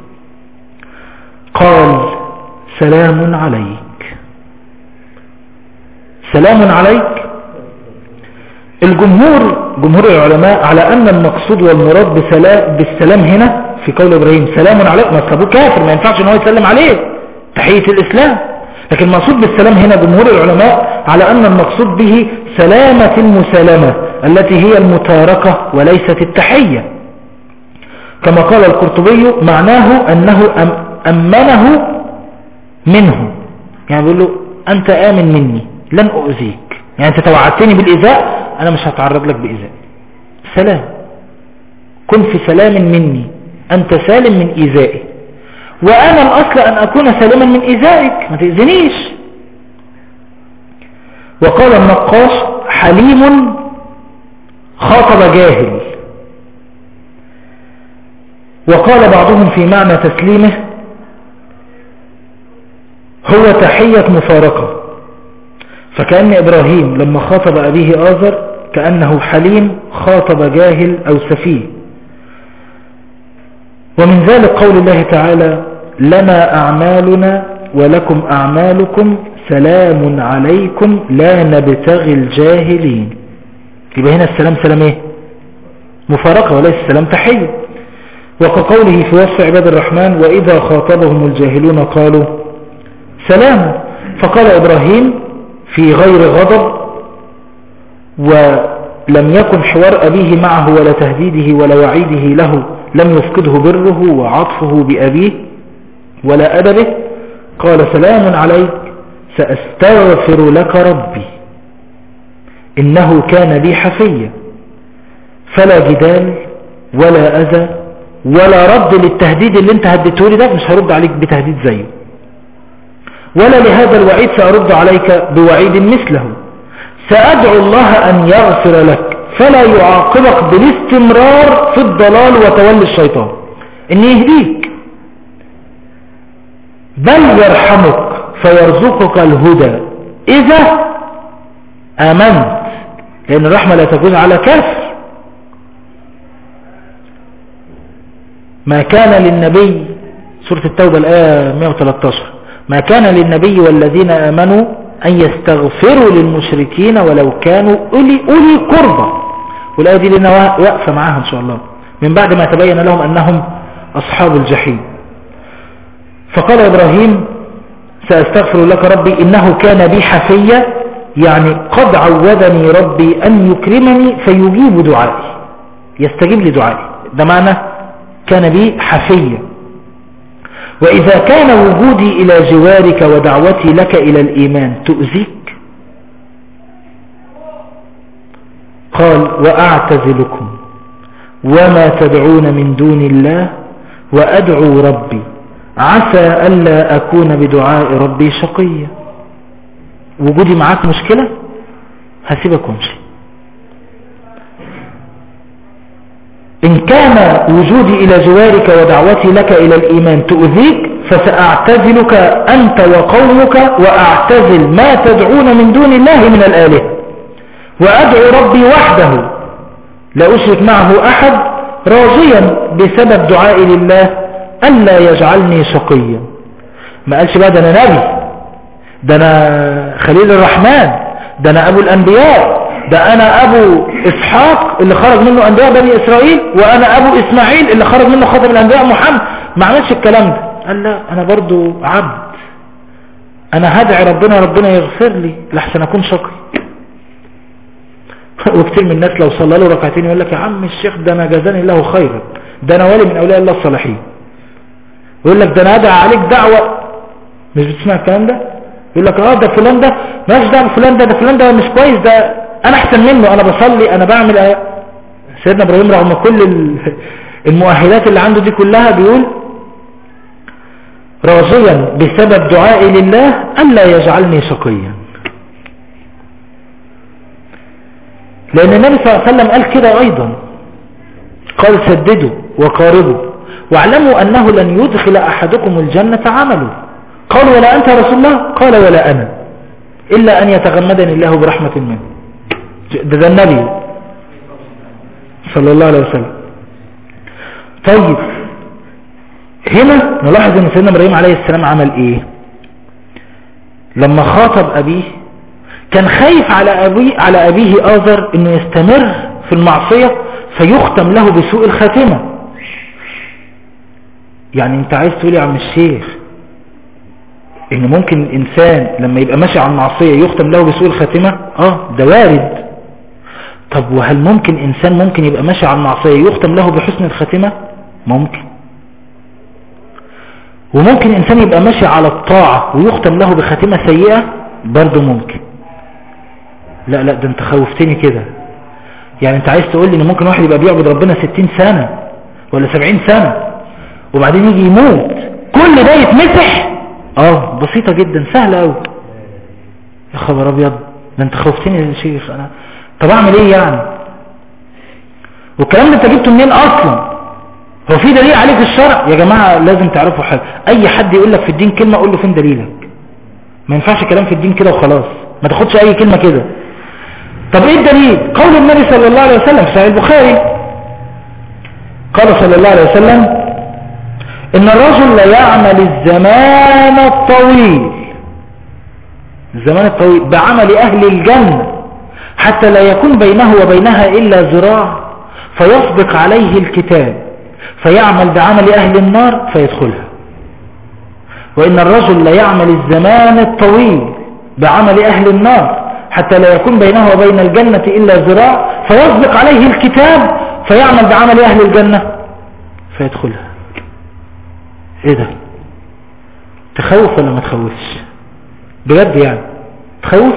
قال سلام عليك سلام عليك الجمهور جمهور العلماء على أن المقصود والمراد بسلام بالسلام هنا في قول إبراهيم سلام عليك ما أصل أبوه كافر ما ينفعش ان هو يسلم عليه تحية الإسلام لكن المقصود بالسلام هنا جمهور العلماء على أن المقصود به سلامة المسالمة التي هي المتاركة وليست التحية كما قال القرطبي معناه أنه أم- أمنه منه يعني بيقول له أنت آمن مني لن أؤذيك يعني أنت توعدتني بالإيذاء أنا مش هتعرض لك بإيذاء سلام كن في سلام مني أنت سالم من إيذائي وأنا الأصل أن أكون سالما من إيذائك ما تأذنيش وقال النقاش حليم خاطب جاهل وقال بعضهم في معنى تسليمه هو تحية مفارقة فكأن إبراهيم لما خاطب أبيه آزر كأنه حليم خاطب جاهل أو سفيه ومن ذلك قول الله تعالى لنا أعمالنا ولكم أعمالكم سلام عليكم لا نبتغي الجاهلين يبقى هنا السلام سلام ايه مفارقة وليس السلام تحية وكقوله في وصف عباد الرحمن وإذا خاطبهم الجاهلون قالوا سلام فقال إبراهيم في غير غضب ولم يكن حوار أبيه معه ولا تهديده ولا وعيده له لم يفقده بره وعطفه بأبيه ولا أدبه قال سلام عليك سأستغفر لك ربي إنه كان بي حفيا فلا جدال ولا أذى ولا رد للتهديد اللي انت هديته لي ده مش هرد عليك بتهديد زيه ولا لهذا الوعيد سأرد عليك بوعيد مثله سأدعو الله أن يغفر لك فلا يعاقبك بالاستمرار في الضلال وتولي الشيطان إن يهديك بل يرحمك فيرزقك الهدى إذا آمنت لأن الرحمة لا تجوز على كافر ما كان للنبي سورة التوبة الآية 113 ما كان للنبي والذين آمنوا أن يستغفروا للمشركين ولو كانوا أولي, أولي قربى والآية دي لنا واقفة معاها إن شاء الله من بعد ما تبين لهم أنهم أصحاب الجحيم فقال إبراهيم سأستغفر لك ربي إنه كان بي حفيا يعني قد عودني ربي أن يكرمني فيجيب دعائي يستجيب لدعائي ده معنى كان بي حفيا وإذا كان وجودي إلى جوارك ودعوتي لك إلى الإيمان تؤذيك قال وأعتزلكم وما تدعون من دون الله وأدعو ربي عسى ألا أكون بدعاء ربي شقيا وجودي معاك مشكلة هسيبك وامشي إن كان وجودي إلى جوارك ودعوتي لك إلى الإيمان تؤذيك فسأعتزلك أنت وقومك وأعتزل ما تدعون من دون الله من الآلهة وأدعو ربي وحده لا أشرك معه أحد راضيا بسبب دعائي لله ألا يجعلني شقيا ما قالش بقى ده أنا نبي ده أنا خليل الرحمن ده أنا أبو الأنبياء ده أنا أبو إسحاق اللي خرج منه أنبياء بني إسرائيل وأنا أبو إسماعيل اللي خرج منه خاتم الأنبياء محمد ما عملش الكلام ده قال لا أنا برضو عبد أنا هدعي ربنا ربنا يغفر لي لحسن أكون شقي وكتير من الناس لو صلى له ركعتين يقول لك يا عم الشيخ ده انا جزاني الله خيرا ده انا ولي من اولياء الله الصالحين يقول لك ده انا ادعى عليك دعوة مش بتسمع الكلام ده يقول لك اه ده فلان ده مالش دعوه فلان ده ده فلان ده مش كويس ده انا احسن منه انا بصلي انا بعمل آه. سيدنا ابراهيم رغم كل المؤهلات اللي عنده دي كلها بيقول راجيا بسبب دعائي لله الا يجعلني شقيا لأن النبي صلى الله عليه وسلم قال كده أيضا قال سددوا وقاربوا واعلموا أنه لن يدخل أحدكم الجنة عمله قال ولا أنت يا رسول الله قال ولا أنا إلا أن يتغمدني الله برحمة منه ده, ده النبي صلى الله عليه وسلم طيب هنا نلاحظ أن سيدنا إبراهيم عليه السلام عمل إيه لما خاطب أبيه كان خايف على أبيه, على أبيه آذر أنه يستمر في المعصية فيختم له بسوء الخاتمة يعني انت عايز تقول يا عم الشيخ ان ممكن الانسان لما يبقى ماشي على المعصية يختم له بسوء الخاتمة اه ده وارد طب وهل ممكن انسان ممكن يبقى ماشي على المعصية يختم له بحسن الخاتمة ممكن وممكن انسان يبقى ماشي على الطاعة ويختم له بخاتمة سيئة برضه ممكن لا لا ده انت خوفتني كده يعني انت عايز تقول لي ان ممكن واحد يبقى بيعبد ربنا ستين سنة ولا سبعين سنة وبعدين يجي يموت كل ده يتمسح اه بسيطة جدا سهلة قوي يا خبر ابيض ده انت خوفتني يا شيخ انا طب اعمل ايه يعني والكلام ده انت جبته منين اصلا هو في دليل عليه في الشرع يا جماعة لازم تعرفوا حاجة اي حد يقول لك في الدين كلمة قول له فين دليلك ما ينفعش كلام في الدين كده وخلاص ما تاخدش اي كلمة كده طب ايه الدليل قول النبي صلى الله عليه وسلم في صحيح البخاري قال صلى الله عليه وسلم ان الرجل لا يعمل الزمان الطويل الزمان الطويل بعمل اهل الجنة حتى لا يكون بينه وبينها الا ذراع فيسبق عليه الكتاب فيعمل بعمل اهل النار فيدخلها وان الرجل لا يعمل الزمان الطويل بعمل اهل النار حتى لا يكون بينه وبين الجنة إلا ذراع فيسبق عليه الكتاب فيعمل بعمل أهل الجنة فيدخلها ايه ده تخوف ولا ما تخوفش بجد يعني تخوف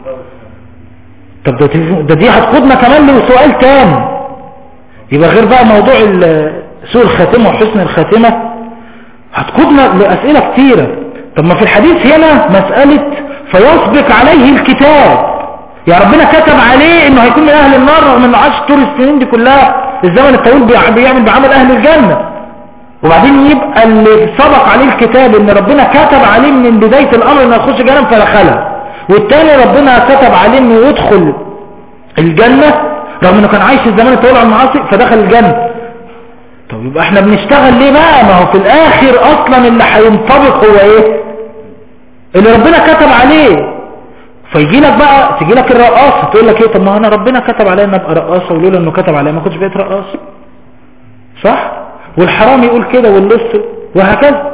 طب ده, ده دي هتقودنا كمان لسؤال تاني يبقى غير بقى موضوع سوء الخاتمة وحسن الخاتمة هتقودنا لأسئلة كتيرة طب ما في الحديث هنا مسألة فيسبق عليه الكتاب يا ربنا كتب عليه انه هيكون من اهل النار رغم انه عاش طول السنين دي كلها الزمن الطويل بيعمل بعمل اهل الجنة وبعدين يبقى اللي سبق عليه الكتاب ان ربنا كتب عليه من بداية الامر انه يخش جهنم فدخلها والتاني ربنا كتب عليه انه يدخل الجنة رغم انه كان عايش الزمان الطويل على المعاصي فدخل الجنة طب يبقى احنا بنشتغل ليه بقى ما هو في الاخر اصلا اللي هينطبق هو ايه اللي ربنا كتب عليه فيجي لك بقى تيجي لك الرقاصه تقول لك ايه طب ما انا ربنا كتب عليا ان ابقى رقاصه ولولا انه كتب عليا ما كنتش بقيت رقاصه صح والحرام يقول كده واللص وهكذا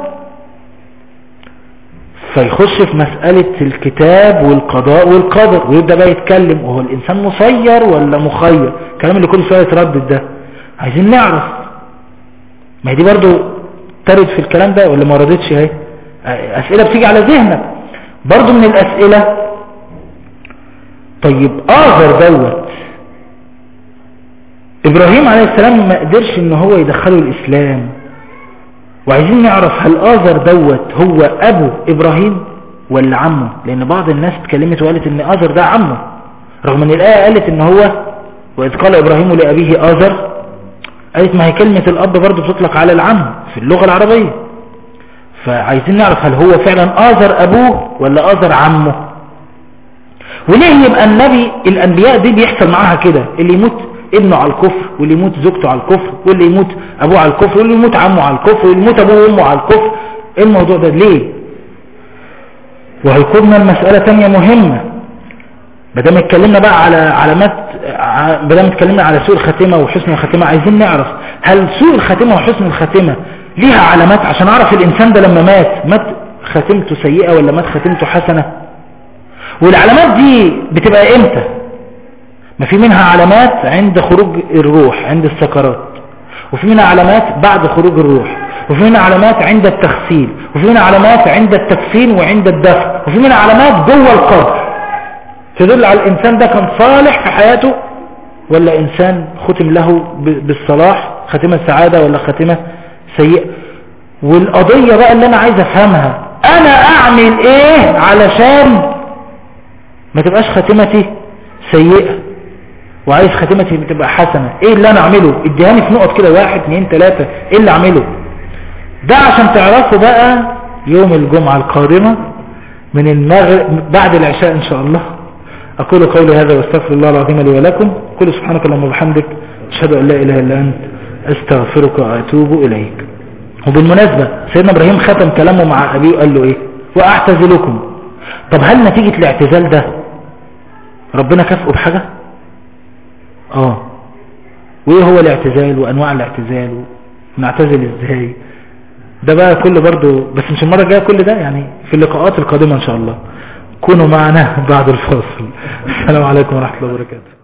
فيخش في مسألة الكتاب والقضاء والقدر ويبدأ بقى يتكلم وهو الإنسان مسير ولا مخير الكلام اللي كل شوية يتردد ده عايزين نعرف ما هي دي برضو ترد في الكلام ده ولا ما وردتش اهي أسئلة بتيجي على ذهنك برضو من الأسئلة طيب آذر دوت إبراهيم عليه السلام ما قدرش ان هو يدخله الإسلام وعايزين نعرف هل آذر دوت هو أبو إبراهيم ولا عمه لأن بعض الناس اتكلمت وقالت ان آذر ده عمه رغم ان الآية قالت ان هو وإذ قال إبراهيم لأبيه آذر قالت ما هي كلمة الأب برضو بتطلق على العم في اللغة العربية فعايزين نعرف هل هو فعلا آذر أبوه ولا آذر عمه وليه يبقى النبي الأنبياء دي بيحصل معاها كده اللي يموت ابنه على الكفر واللي يموت زوجته على الكفر واللي يموت ابوه على الكفر واللي يموت عمه على الكفر واللي يموت ابوه وامه على الكفر ايه الموضوع ده ليه وهيقودنا المسألة تانية مهمة بدام اتكلمنا بقى على علامات بدام اتكلمنا على سوء الخاتمة وحسن الخاتمة عايزين نعرف هل سوء الخاتمة وحسن الخاتمة ليها علامات عشان اعرف الانسان ده لما مات مات خاتمته سيئة ولا مات خاتمته حسنة والعلامات دي بتبقى امتى ما في منها علامات عند خروج الروح عند السكرات وفي منها علامات بعد خروج الروح وفي منها علامات عند التغسيل وفي منها علامات عند التكفين وعند الدفن وفي منها علامات جوه القبر تدل على الإنسان ده كان صالح في حياته ولا إنسان ختم له بالصلاح خاتمة سعادة ولا خاتمة سيئة والقضية بقى اللي أنا عايز أفهمها أنا أعمل إيه علشان ما تبقاش خاتمتي سيئة وعايز خاتمتي تبقى حسنة ايه اللي انا اعمله اديهاني في نقط كده واحد اثنين ثلاثة ايه اللي اعمله ده عشان تعرفوا بقى يوم الجمعة القادمة من المغرب بعد العشاء ان شاء الله اقول قولي هذا واستغفر الله العظيم لي ولكم كل سبحانك اللهم وبحمدك اشهد ان لا اله الا انت استغفرك واتوب اليك وبالمناسبة سيدنا ابراهيم ختم كلامه مع ابيه وقال له ايه واعتزلكم طب هل نتيجة الاعتزال ده ربنا كافئه بحاجة اه وايه هو الاعتزال وانواع الاعتزال ونعتزل ازاي ده بقى كل برضو بس مش المرة الجاية كل ده يعني في اللقاءات القادمة ان شاء الله كونوا معنا بعد الفاصل السلام عليكم ورحمة الله وبركاته